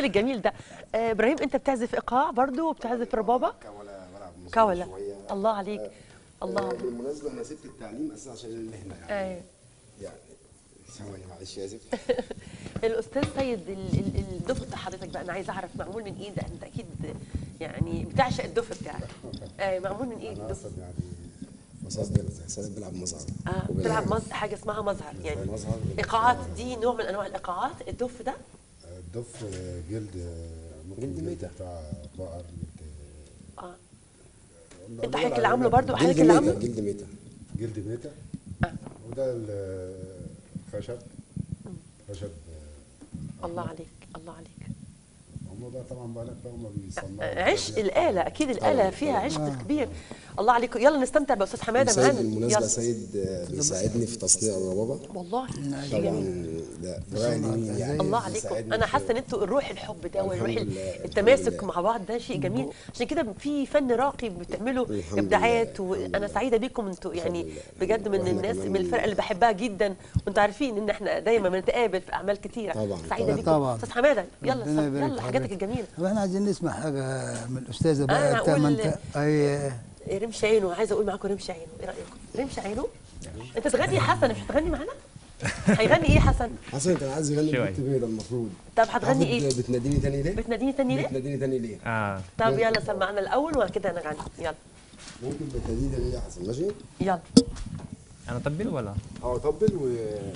التمثيل الجميل ده آه، ابراهيم انت بتعزف ايقاع برضو وبتعزف ربابه كولا الله عليك الله عليك بالمناسبه انا سبت التعليم اساسا عشان المهنه يعني ايوه يعني ثواني معلش اسف الاستاذ سيد ال- ال- الدف بتاع حضرتك بقى انا عايز اعرف معمول من ايه ده انت اكيد يعني بتعشق الدف بتاعك آه معمول من ايه الدف يعني مصاص سيد بيلعب مظهر اه بتلعب مز... حاجه اسمها مظهر يعني مظهر. ايقاعات دي نوع من انواع الايقاعات الدف ده الدف جلد ممكن جلد بتاع بقر اه انت حضرتك اللي عامله برضو حضرتك اللي عامله جلد ميتا جلد ميتا وده الخشب خشب الله عليك الله عليك هم بقى طبعا بقى لك بقى هم بيصنعوا عشق الآلة أكيد الآلة فيها عشق كبير الله عليكم يلا نستمتع بأستاذ حمادة سيد معانا بالمناسبه يلا سيد آه، بيساعدني في تصنيع الربابه والله طبعا جميل. ده راعي يعني الله عليكم بيساعدني انا في- حاسه ان انتوا الروح الحب ده والروح الحمد لله، الحمد التماسك لله. مع بعض ده شيء جميل عشان كده في فن راقي بتعملوا الحمد ابداعات وانا سعيده بيكم انتوا يعني بجد من وإحنا الناس كمان- من الفرق اللي بحبها جدا وانتوا عارفين ان احنا دايما بنتقابل في اعمال كتيره طبعاً، سعيده طبعاً. بيكم طبعاً. استاذ حماده يلا ربنا يبارك يلا في حاجاتك حضرتك. الجميله طب احنا عايزين نسمع حاجه من الاستاذه أنا بقى بتاع أقول- منطقه اي رمش عينه عايزه اقول معاكم رمش عينه ايه رايكم رمش عينه انت تغني يا حسن مش هتغني معانا هيغني ايه حسن حسن كان عايز يغني شوي. بنت بيضه المفروض طب هتغني عارف ايه بتناديني تاني ليه؟ بتناديني تاني ليه بتناديني تاني ليه؟ اه طب يلا سمعنا الاول وبعد كده نغني يلا ممكن بتناديني تاني ليه يا حسن ماشي؟ يلا انا طبل ولا اه طبل و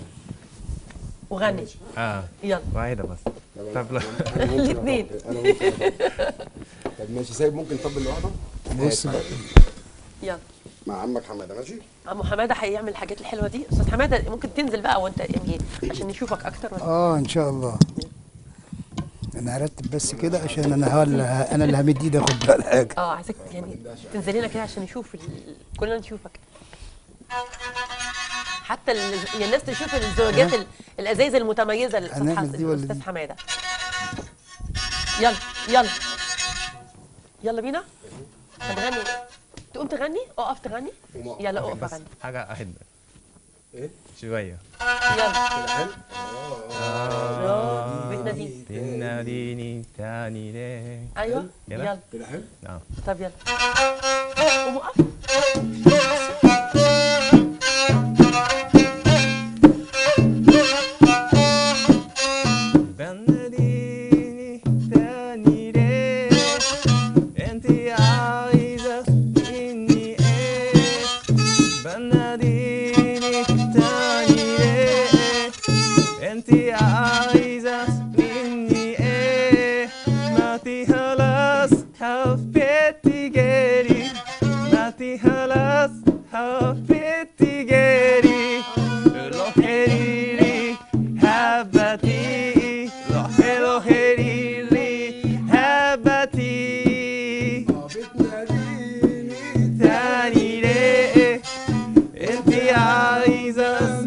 وغني اه يلا واحده بس طبل أنا ممكن الاتنين. أطبل. انا ممكن أطبل. طب ماشي سايب ممكن طبل لوحده؟ بص هات. يلا مع عمك حماده ماشي؟ عمو حماده هيعمل الحاجات الحلوه دي استاذ حماده ممكن تنزل بقى وانت يعني عشان نشوفك اكتر ولا اه ان شاء الله انا هرتب بس كده عشان انا هلا انا اللي همد ايدي اخد بقى الحاجه اه عايزك يعني تنزلي لنا كده عشان نشوف ال... كلنا نشوفك حتى ال... يعني الناس تشوف الزواجات ال... الازايز المتميزه للاستاذ هنعمل حسن دي ولا الاستاذ دي؟ حماده يلا يلا يلا بينا هتغني تقوم تغني اقف تغني يلا اقف بس اغني حاجه احد ايه؟ شويه يلا كده حلو؟ آه، بتناديني تناديني تاني ليه ايوه كده؟ يلا كده حلو؟ اه طب يلا قوم اقف بناديني تاني ليه انت عايزة مني ايه بناديني تاني ليه انت عايزة مني ايه ما تي خلاص حبيتي جالي ما تي خلاص حبيتي جالي روحي لي حبتي روحي روحي لي حبتي تاني ليه انت عايزة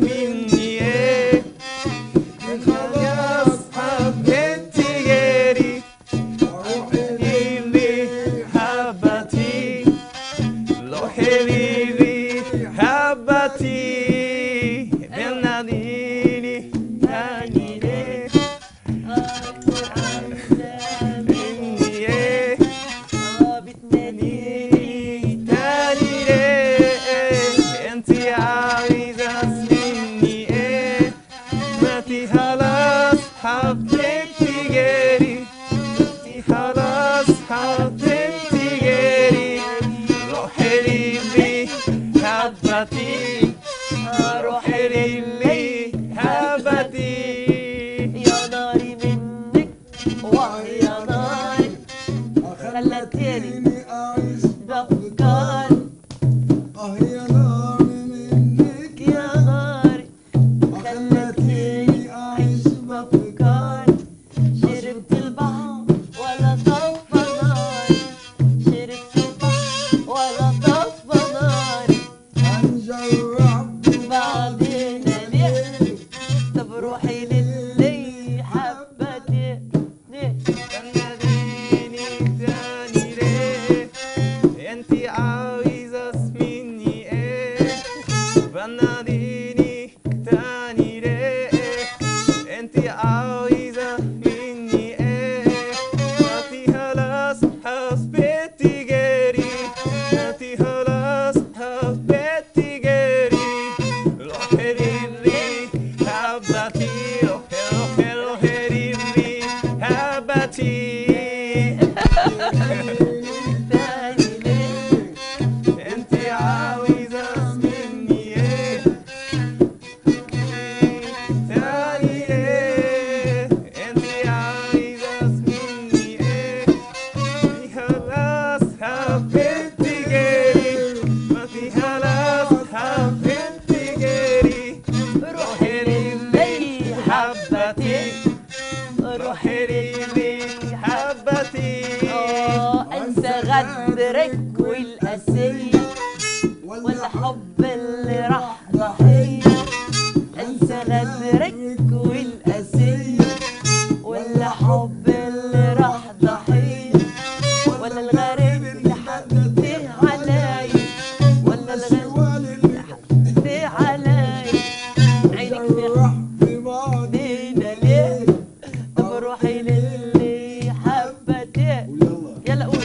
انسى غدرك والقاسية ولا حب اللي راح ضحية ولا الغريب اللي حبته عليا ولا الغريب اللي حبته عليا عينك في بعضينا ليه طب روحي للي حبته يلا قول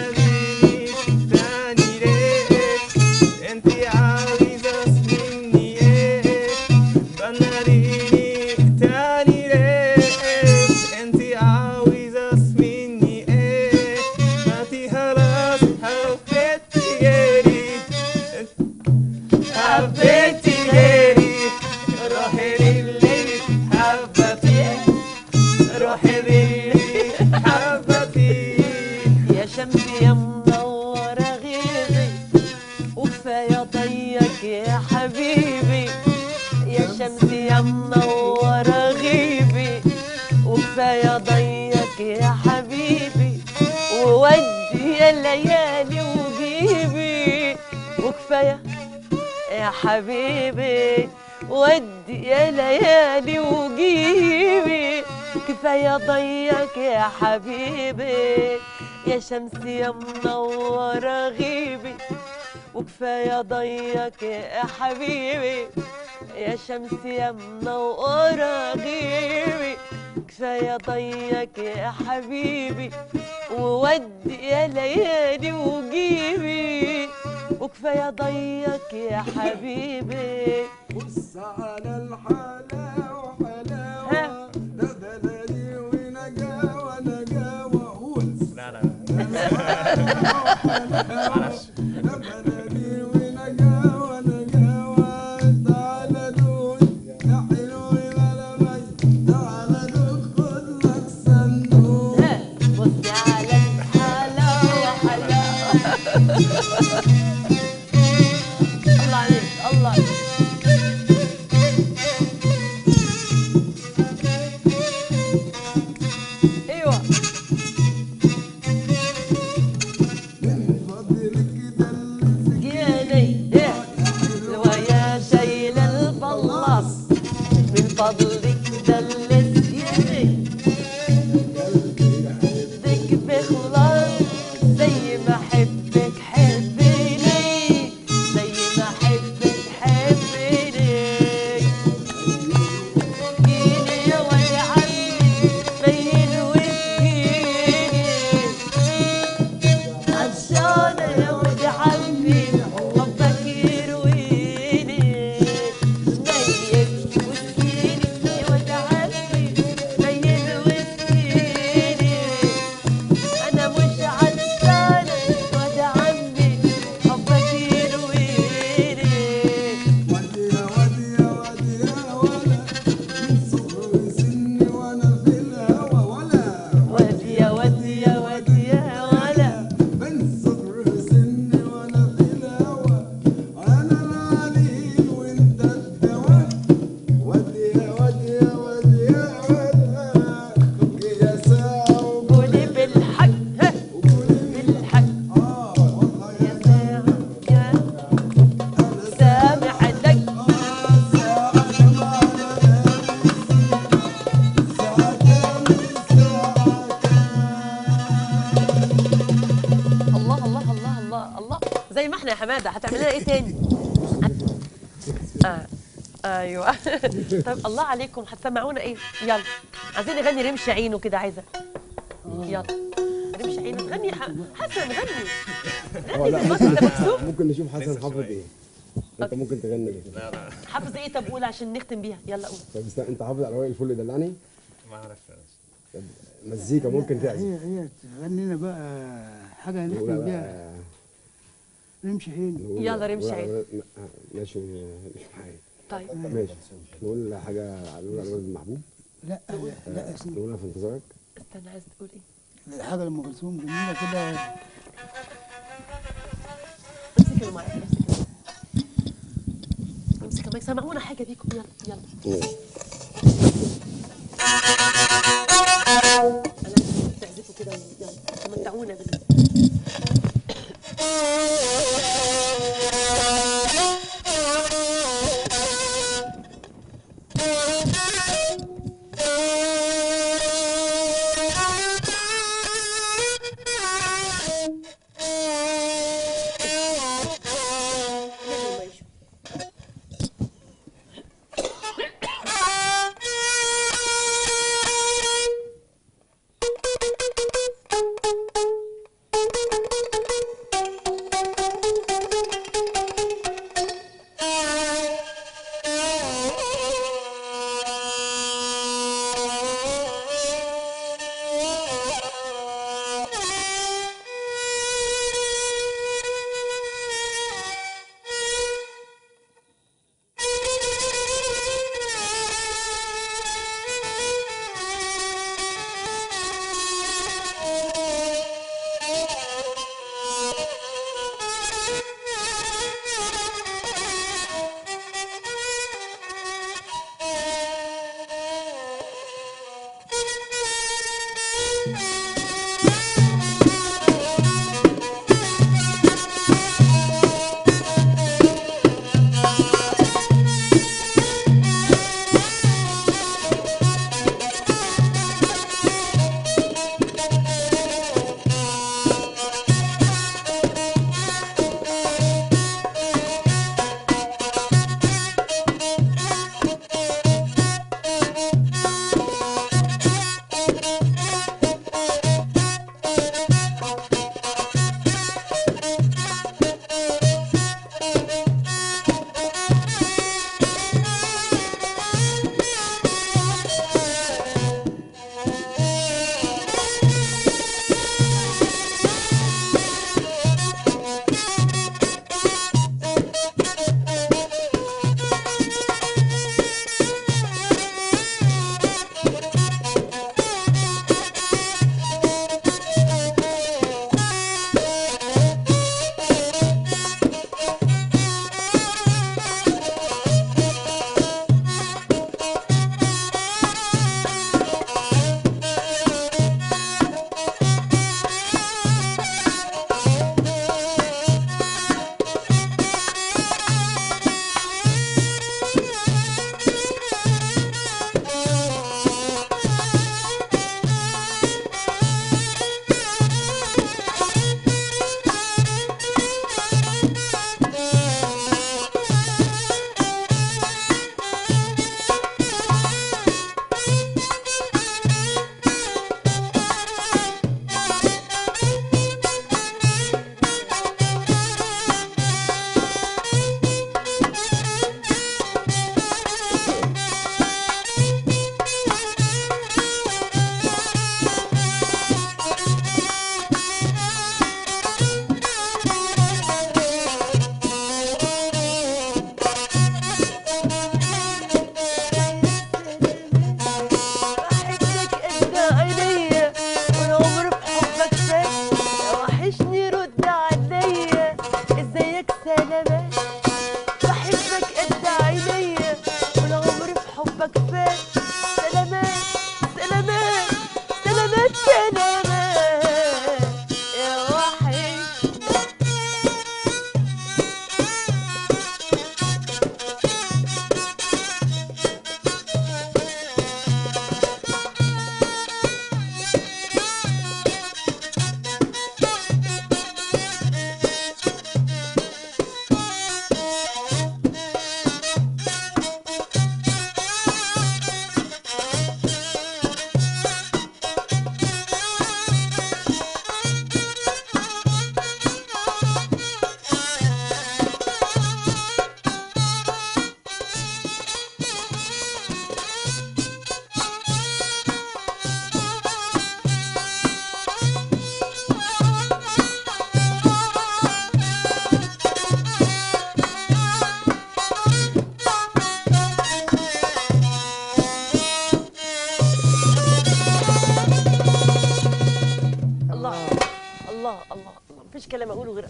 تاني ليه انت عاوزة مني ايه بناديني تاني ليه انت عاوزة مني ايه ما انت خلاص حبيتي غيري حبيتي غيري روحي للي حبتي روحي للي حبتي يا شمس يا منورة غيبي وكفاية ضيق يا حبيبي يا شمس يا منورة غيبي وكفاية ضيق يا حبيبي وودي يا ليالي وجيبي وكفاية يا حبيبي ودي يا ليالي وجيبي كفاية ضيق يا حبيبي يا شمس يا منورة غيبي وكفاية ضيق يا حبيبي يا شمس يا منورة غيبي كفاية ضيق يا حبيبي وودي يا ليالي وجيبي وكفاية ضيق يا حبيبي بص على الحلاوة حلاوة ده دلالي ونجاوة نجاوة قول لا لا معلش ده دلالي ونجاوة نجاوة تعالى دوق يا حلو غلبي تعالى دوق خد لك صندوق بص على الحلاوة حلاوة الله عليك الله ايوه جيني حلوة يا شايل البلاص من فضلك دلس يدي بدك بخلاص زي ما حبك حبيني زي ما حبك حبيني جيني يا ولي عمي بين وسكيني عطشان يا ولي عمي حبك يرويني ميت وسكيني يا ولي عمي بين وسكيني انا مش عطشانة ولي عمي حبك يرويني ودي يا ودي يا ودي يا ولا من صغر سني وانا في الهوى ولا ودي يا ودي يا ودي يا ولا من صغر سني وانا في الهوى انا العليل وانت الدواء ودي يا ودي يا ودي يا ولا ابكي يا ساعة قولي بالحق ها بالحق يا ساعة يا سامع لك الله الله الله الله الله زي ما احنا يا حماده هتعمل لنا ايه تاني؟ آه. ايوه طب الله عليكم هتسمعونا ايه؟ يلا عايزين نغني رمش عينه كده عايزه يلا رمش عينه غني يا ح- حسن غني اه غني لا زي ما انت مكسوف ممكن نشوف حسن حافظ ايه انت ممكن تغني ايه لا لا حافظ ايه طب قول عشان نختم بيها يلا قول طب استنى انت حافظ على ورق الفل دلعني ما اعرف طب مزيكا ممكن تعزف هي هي تغني لنا بقى حاجه نقول نختم على- بيها نمشي حين نقول- يلا رمش نقول على- عين. م- ماشي مش معايا طيب ماشي نقول حاجه نقول على ولد المحبوب لا لا لا اسمع نقولها في انتظارك استنى عايز تقول ايه؟ حاجه لام كلثوم جميله كده امسك المايك امسك امسك المايك سمعونا حاجه بيكم يلا يلا ماشي انا عايزكم تعزفوا كده يلا تمتعونا بال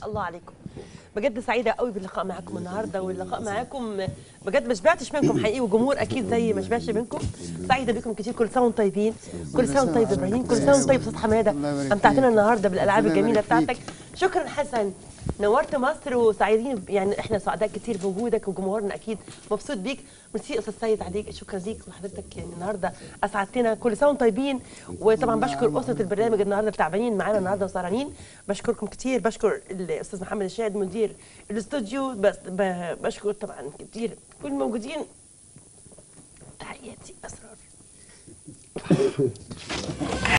الله عليكم بجد سعيده قوي باللقاء معاكم النهارده واللقاء معاكم بجد ما شبعتش منكم حقيقي وجمهور اكيد زي ما شبعش منكم سعيده بكم كتير كل سنه وانتم طيبين كل سنه وانت طيب ابراهيم كل سنه وانت طيب استاذ حماده امتعتنا النهارده بالالعاب ربنا الجميله يبارك بتاعتك شكرا حسن نورت مصر وسعيدين يعني احنا سعداء كتير بوجودك وجمهورنا اكيد مبسوط بيك ميرسي استاذ سيد عليك شكرا ليك وحضرتك يعني النهارده اسعدتنا كل سنه وانتم طيبين وطبعا بشكر اسره البرنامج النهارده تعبانين معانا النهارده وسهرانين بشكركم كتير بشكر الاستاذ محمد الشاهد مدير الاستوديو بس ب- بشكر طبعا كتير كل الموجودين تحياتي اسرار